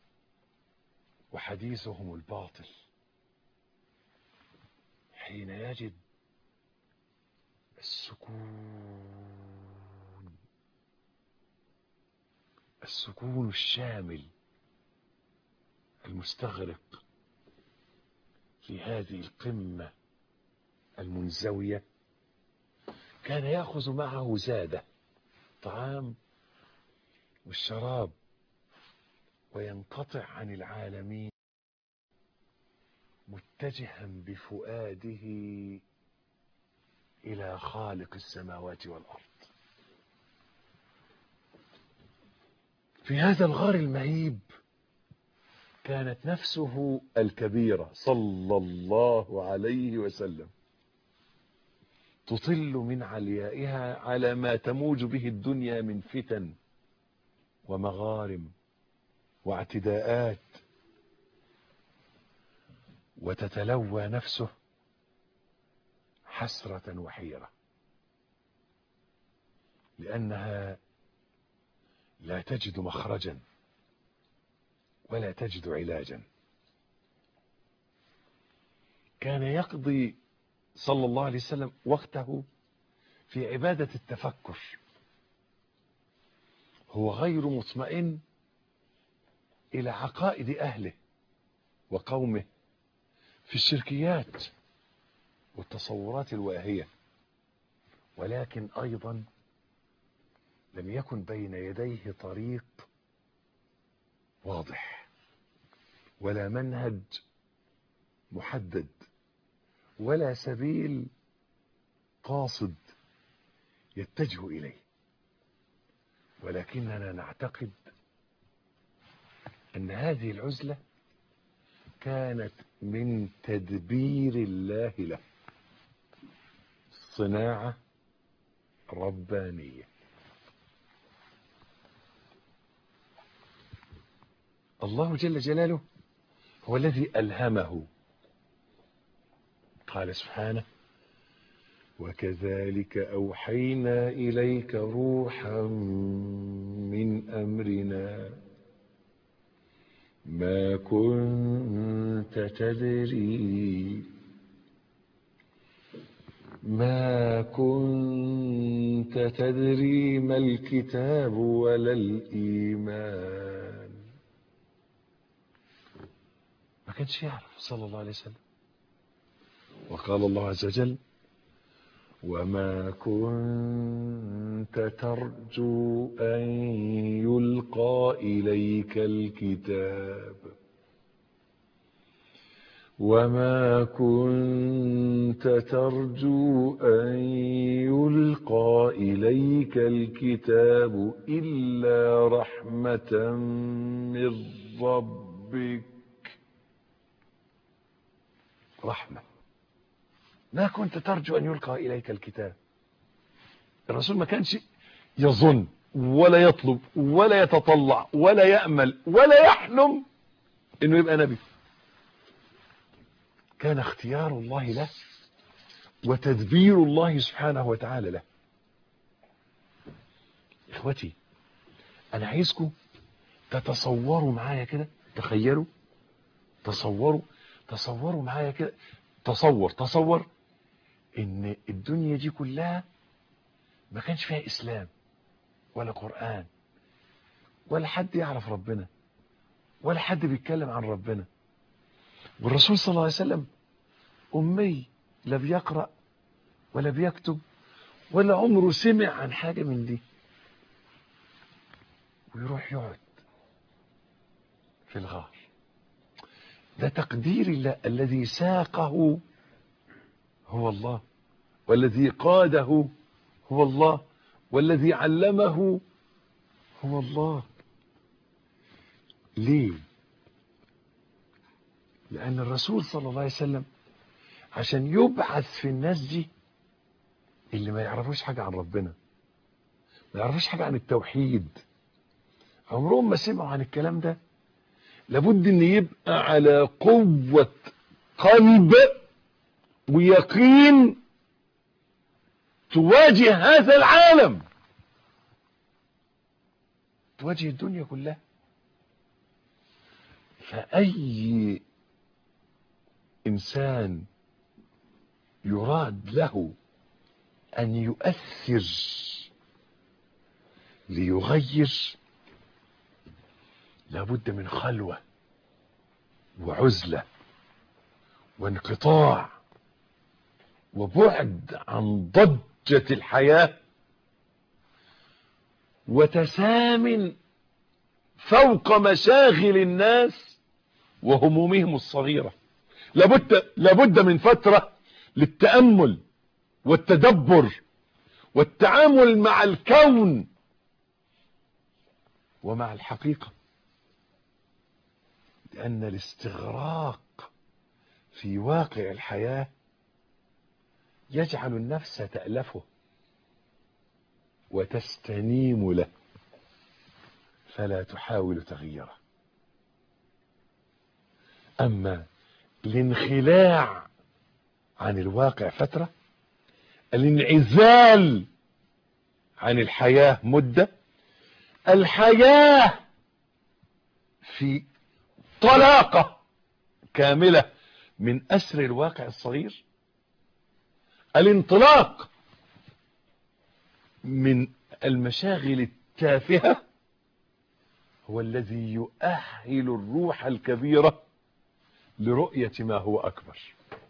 وحديثهم الباطل حين يجد السكون السكون الشامل المستغرق لهذه القمة المنزوية كان يأخذ معه زاده طعام والشراب وينقطع عن العالمين متجها بفؤاده إلى خالق السماوات والأرض في هذا الغار المهيب كانت نفسه الكبيرة صلى الله عليه وسلم تطل من عليائها على ما تموج به الدنيا من فتن ومغارم واعتداءات وتتلوى نفسه حسرة وحيرة لأنها لا تجد مخرجا ولا تجد علاجا كان يقضي صلى الله عليه وسلم وقته في عبادة التفكر هو غير مطمئن إلى عقائد أهله وقومه في الشركيات والتصورات الواهية ولكن أيضا لم يكن بين يديه طريق واضح ولا منهج محدد ولا سبيل قاصد يتجه إليه ولكننا نعتقد أن هذه العزلة كانت من تدبير الله له صناعة ربانية الله جل جلاله هو الذي ألهمه قال سبحانه وكذلك أوحينا إليك روحا من أمرنا ما كنت تدري ما كنت تدري ما الكتاب ولا الإيمان ما كانش يعرف صلى الله عليه وسلم وقال الله عز وجل وما كنت ترجو أن يلقى إليك الكتاب وما كنت ترجو أن يلقى إليك الكتاب إلا رحمة من ربك رحمة ما كنت ترجو أن يلقى إليك الكتاب الرسول ما كانش يظن ولا يطلب ولا يتطلع ولا يأمل ولا يحلم انه يبقى نبي كان اختيار الله له وتدبير الله سبحانه وتعالى له اخوتي انا عايزكم تتصوروا معايا كده تخيلوا تصوروا تصوروا معايا كده تصور تصور ان الدنيا دي كلها ما كانش فيها اسلام ولا قرآن ولا حد يعرف ربنا ولا حد بيتكلم عن ربنا والرسول صلى الله عليه وسلم أمي لا بيقرأ ولا بيكتب ولا عمره سمع عن حاجة من دي ويروح يقعد في الغار ده تقدير الله الذي ساقه هو الله والذي قاده هو الله والذي علمه هو الله ليه لأن الرسول صلى الله عليه وسلم عشان يبعث في الناس دي اللي ما يعرفوش حاجة عن ربنا ما يعرفوش حاجة عن التوحيد عمرهم ما سمعوا عن الكلام ده لابد ان يبقى على قوة قلب ويقين تواجه هذا العالم تواجه الدنيا كلها فأي إنسان يراد له أن يؤثر ليغير لابد من خلوة وعزلة وانقطاع وبعد عن ضجة الحياة وتسام فوق مشاغل الناس وهمومهم الصغيرة لابد, لابد من فترة للتأمل والتدبر والتعامل مع الكون ومع الحقيقة لأن الاستغراق في واقع الحياة يجعل النفس تألفه وتستنيم له فلا تحاول تغييره أما الانخلاع عن الواقع فترة الانعزال عن الحياة مدة الحياة في طلاقة كاملة من أسر الواقع الصغير الانطلاق من المشاغل التافهة هو الذي يؤهل الروح الكبيرة لرؤية ما هو أكبر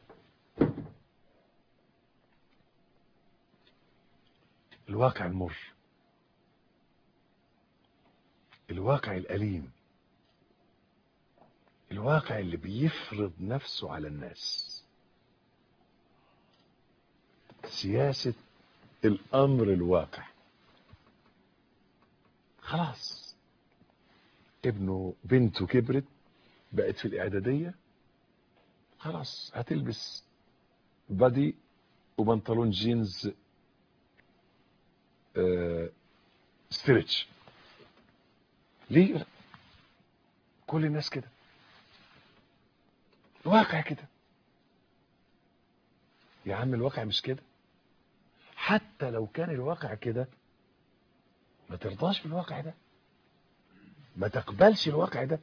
الواقع المر الواقع الأليم الواقع اللي بيفرض نفسه على الناس سياسة الأمر الواقع خلاص ابنه بنته كبرت بقت في الإعدادية خلاص هتلبس بادي وبنطلون جينز آه ستريتش ليه كل الناس كده الواقع كده يا عم الواقع مش كده حتى لو كان الواقع كده ما ترضاش بالواقع ده ما تقبلش الواقع ده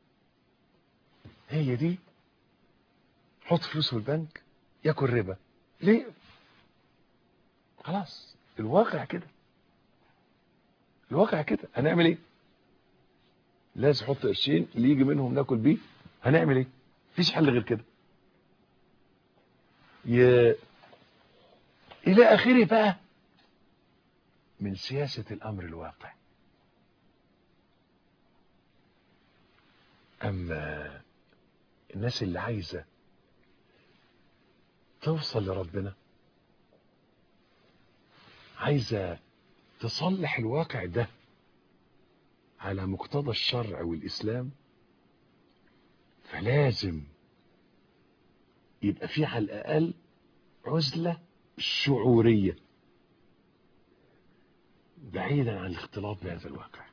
هي دي حط فلوس في البنك ياكل ربا ليه خلاص الواقع كده الواقع كده هنعمل ايه لازم احط قرشين اللي يجي منهم ناكل بيه هنعمل ايه مفيش حل غير كده ي... الى اخره بقى من سياسة الامر الواقع اما الناس اللي عايزة توصل لربنا عايزة تصلح الواقع ده على مقتضى الشرع والإسلام فلازم يبقى في على الأقل عزلة شعورية بعيدا عن الاختلاط بهذا الواقع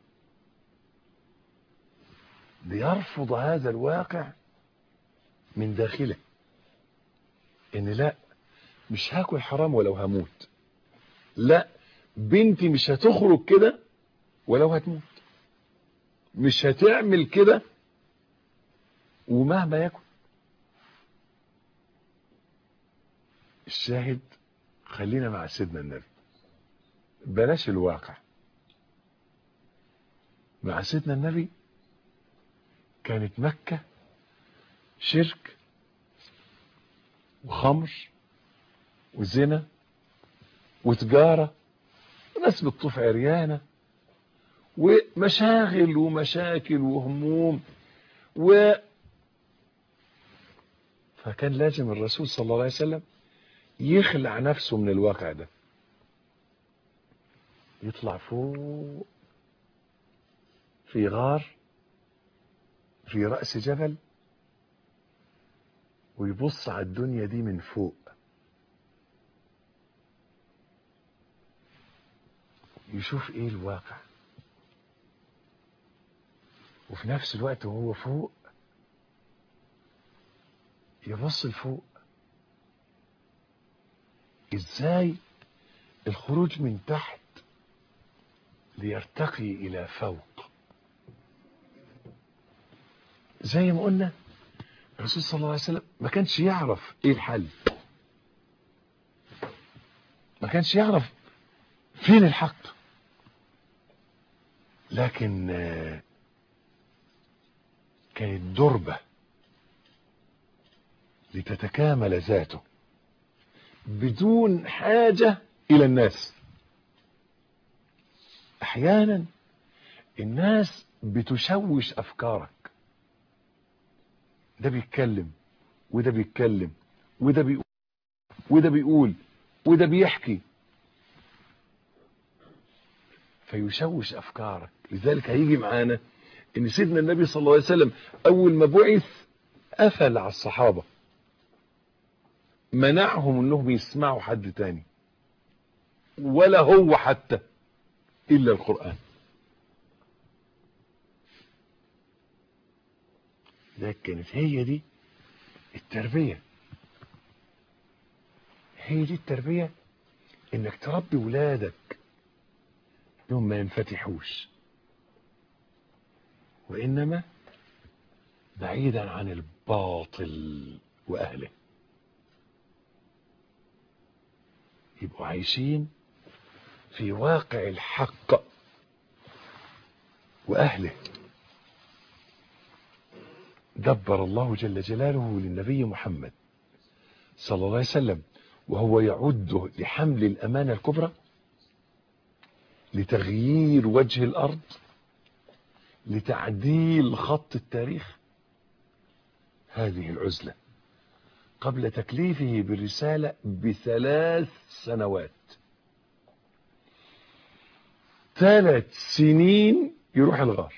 بيرفض هذا الواقع من داخله ان لا مش هاكل حرام ولو هموت لا بنتي مش هتخرج كده ولو هتموت مش هتعمل كده ومهما يكن الشاهد خلينا مع سيدنا النبي بلاش الواقع مع سيدنا النبي كانت مكة شرك وخمر وزنا وتجارة وناس بتطوف عريانة ومشاغل ومشاكل وهموم و فكان لازم الرسول صلى الله عليه وسلم يخلع نفسه من الواقع ده يطلع فوق في غار في رأس جبل ويبص على الدنيا دي من فوق يشوف ايه الواقع وفي نفس الوقت وهو فوق يبص لفوق ازاي الخروج من تحت ليرتقي الى فوق زي ما قلنا الرسول صلى الله عليه وسلم ما كانش يعرف ايه الحل ما كانش يعرف فين الحق لكن آه، كانت دربة لتتكامل ذاته بدون حاجة إلى الناس أحيانا الناس بتشوش أفكارك ده بيتكلم وده بيتكلم وده بيقول وده بيقول وده بيحكي فيشوش افكارك لذلك هيجي معانا ان سيدنا النبي صلى الله عليه وسلم اول ما بعث قفل على الصحابه منعهم انهم يسمعوا حد تاني ولا هو حتى الا القران ده كانت هي دي التربيه هي دي التربيه انك تربي ولادك انهم ما ينفتحوش وانما بعيدا عن الباطل واهله يبقوا عايشين في واقع الحق واهله دبر الله جل جلاله للنبي محمد صلى الله عليه وسلم وهو يعده لحمل الامانه الكبرى لتغيير وجه الارض لتعديل خط التاريخ هذه العزله قبل تكليفه بالرساله بثلاث سنوات ثلاث سنين يروح الغار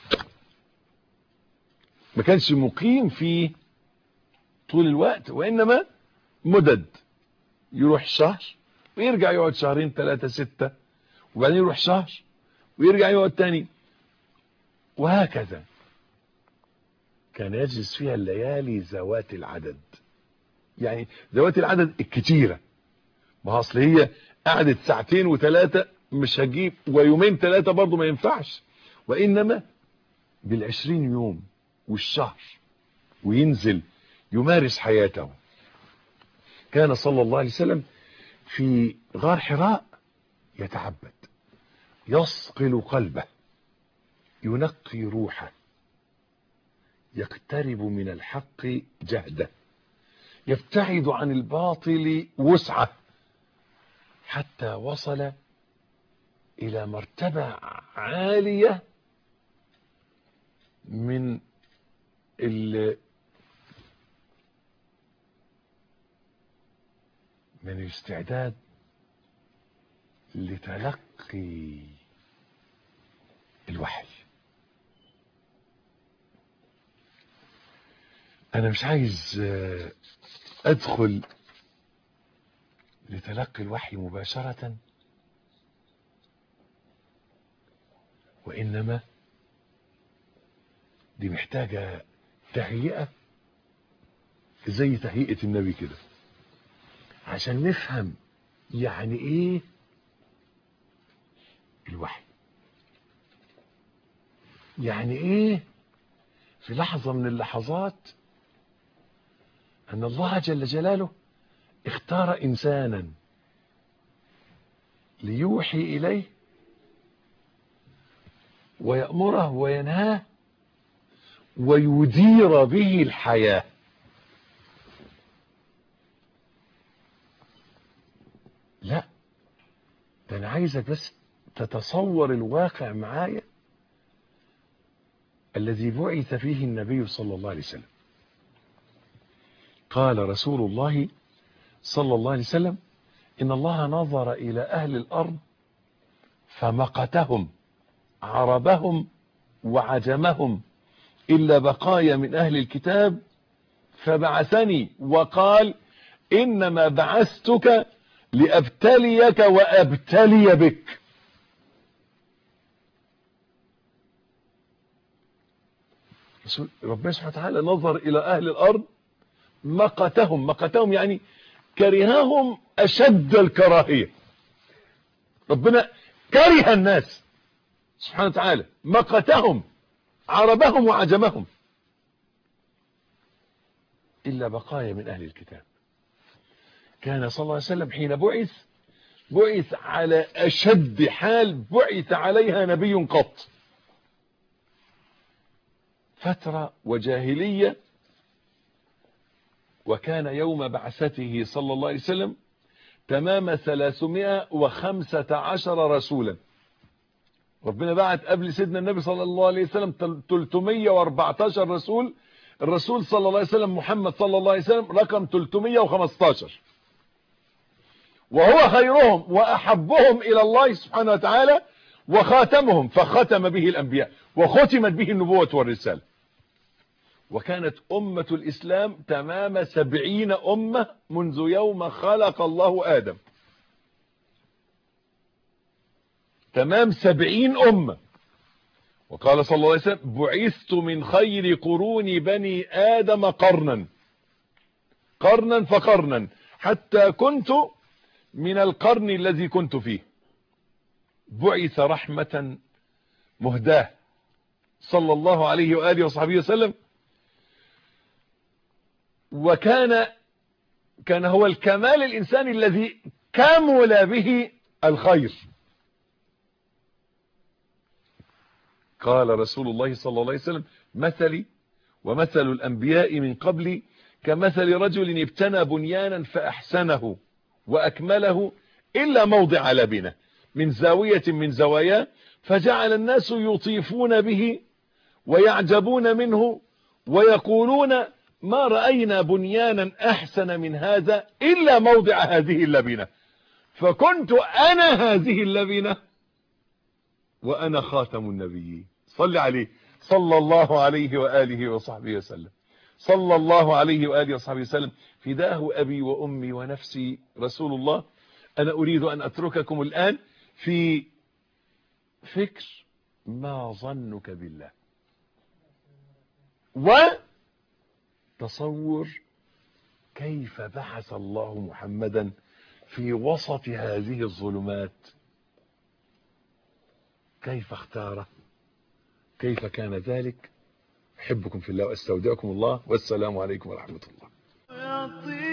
ما كانش مقيم فيه طول الوقت وانما مدد يروح شهر ويرجع يقعد شهرين ثلاثة ستة وبعدين يروح شهر ويرجع يقعد تاني وهكذا كان يجلس فيها الليالي ذوات العدد يعني ذوات العدد الكتيرة ما اصل هي قعدت ساعتين وثلاثة مش هجيب ويومين ثلاثة برضه ما ينفعش وإنما بالعشرين يوم والشهر وينزل يمارس حياته كان صلى الله عليه وسلم في غار حراء يتعبد يصقل قلبه ينقي روحه يقترب من الحق جهده يبتعد عن الباطل وسعه حتى وصل الى مرتبه عاليه من ال من الاستعداد لتلقي الوحي انا مش عايز آه، ادخل لتلقي الوحي مباشرة وانما دي محتاجة تهيئة زي تهيئة النبي كده عشان نفهم يعني ايه الوحي يعني ايه في لحظة من اللحظات ان الله جل جلاله اختار انسانا ليوحي اليه ويأمره وينهاه ويدير به الحياة لا ده انا عايزك بس تتصور الواقع معايا الذي بعث فيه النبي صلى الله عليه وسلم قال رسول الله صلى الله عليه وسلم إن الله نظر إلى أهل الأرض فمقتهم عربهم وعجمهم إلا بقايا من أهل الكتاب فبعثني وقال إنما بعثتك لأبتليك وأبتلي بك ربنا سبحانه وتعالى نظر إلى أهل الأرض مقتهم مقتهم يعني كرههم أشد الكراهية ربنا كره الناس سبحانه وتعالى مقتهم عربهم وعجمهم إلا بقايا من أهل الكتاب كان صلى الله عليه وسلم حين بعث بعث على أشد حال بعث عليها نبي قط فترة وجاهلية وكان يوم بعثته صلى الله عليه وسلم تمام 315 رسولا ربنا بعت قبل سيدنا النبي صلى الله عليه وسلم 314 رسول الرسول صلى الله عليه وسلم محمد صلى الله عليه وسلم رقم 315 وهو خيرهم وأحبهم إلى الله سبحانه وتعالى وخاتمهم فختم به الأنبياء وختمت به النبوة والرسالة وكانت أمة الإسلام تمام سبعين أمة منذ يوم خلق الله آدم تمام سبعين أمة وقال صلى الله عليه وسلم بعثت من خير قرون بني آدم قرنا قرنا فقرنا حتى كنت من القرن الذي كنت فيه بعث رحمة مهداه صلى الله عليه وآله وصحبه وسلم وكان كان هو الكمال الإنساني الذي كمل به الخير قال رسول الله صلى الله عليه وسلم مثلي ومثل الأنبياء من قبلي كمثل رجل ابتنى بنيانا فأحسنه وأكمله إلا موضع لبنه من زاوية من زواياه فجعل الناس يطيفون به ويعجبون منه ويقولون ما رأينا بنيانا أحسن من هذا إلا موضع هذه اللبنة فكنت أنا هذه اللبنة وأنا خاتم النبيين صل عليه صلى الله عليه وآله وصحبه وسلم صلى الله عليه وآله وصحبه وسلم فداه أبي وأمي ونفسي رسول الله أنا أريد أن أترككم الآن في فكر ما ظنك بالله وتصور كيف بعث الله محمدا في وسط هذه الظلمات كيف اختاره كيف كان ذلك أحبكم في الله وأستودعكم الله والسلام عليكم ورحمة الله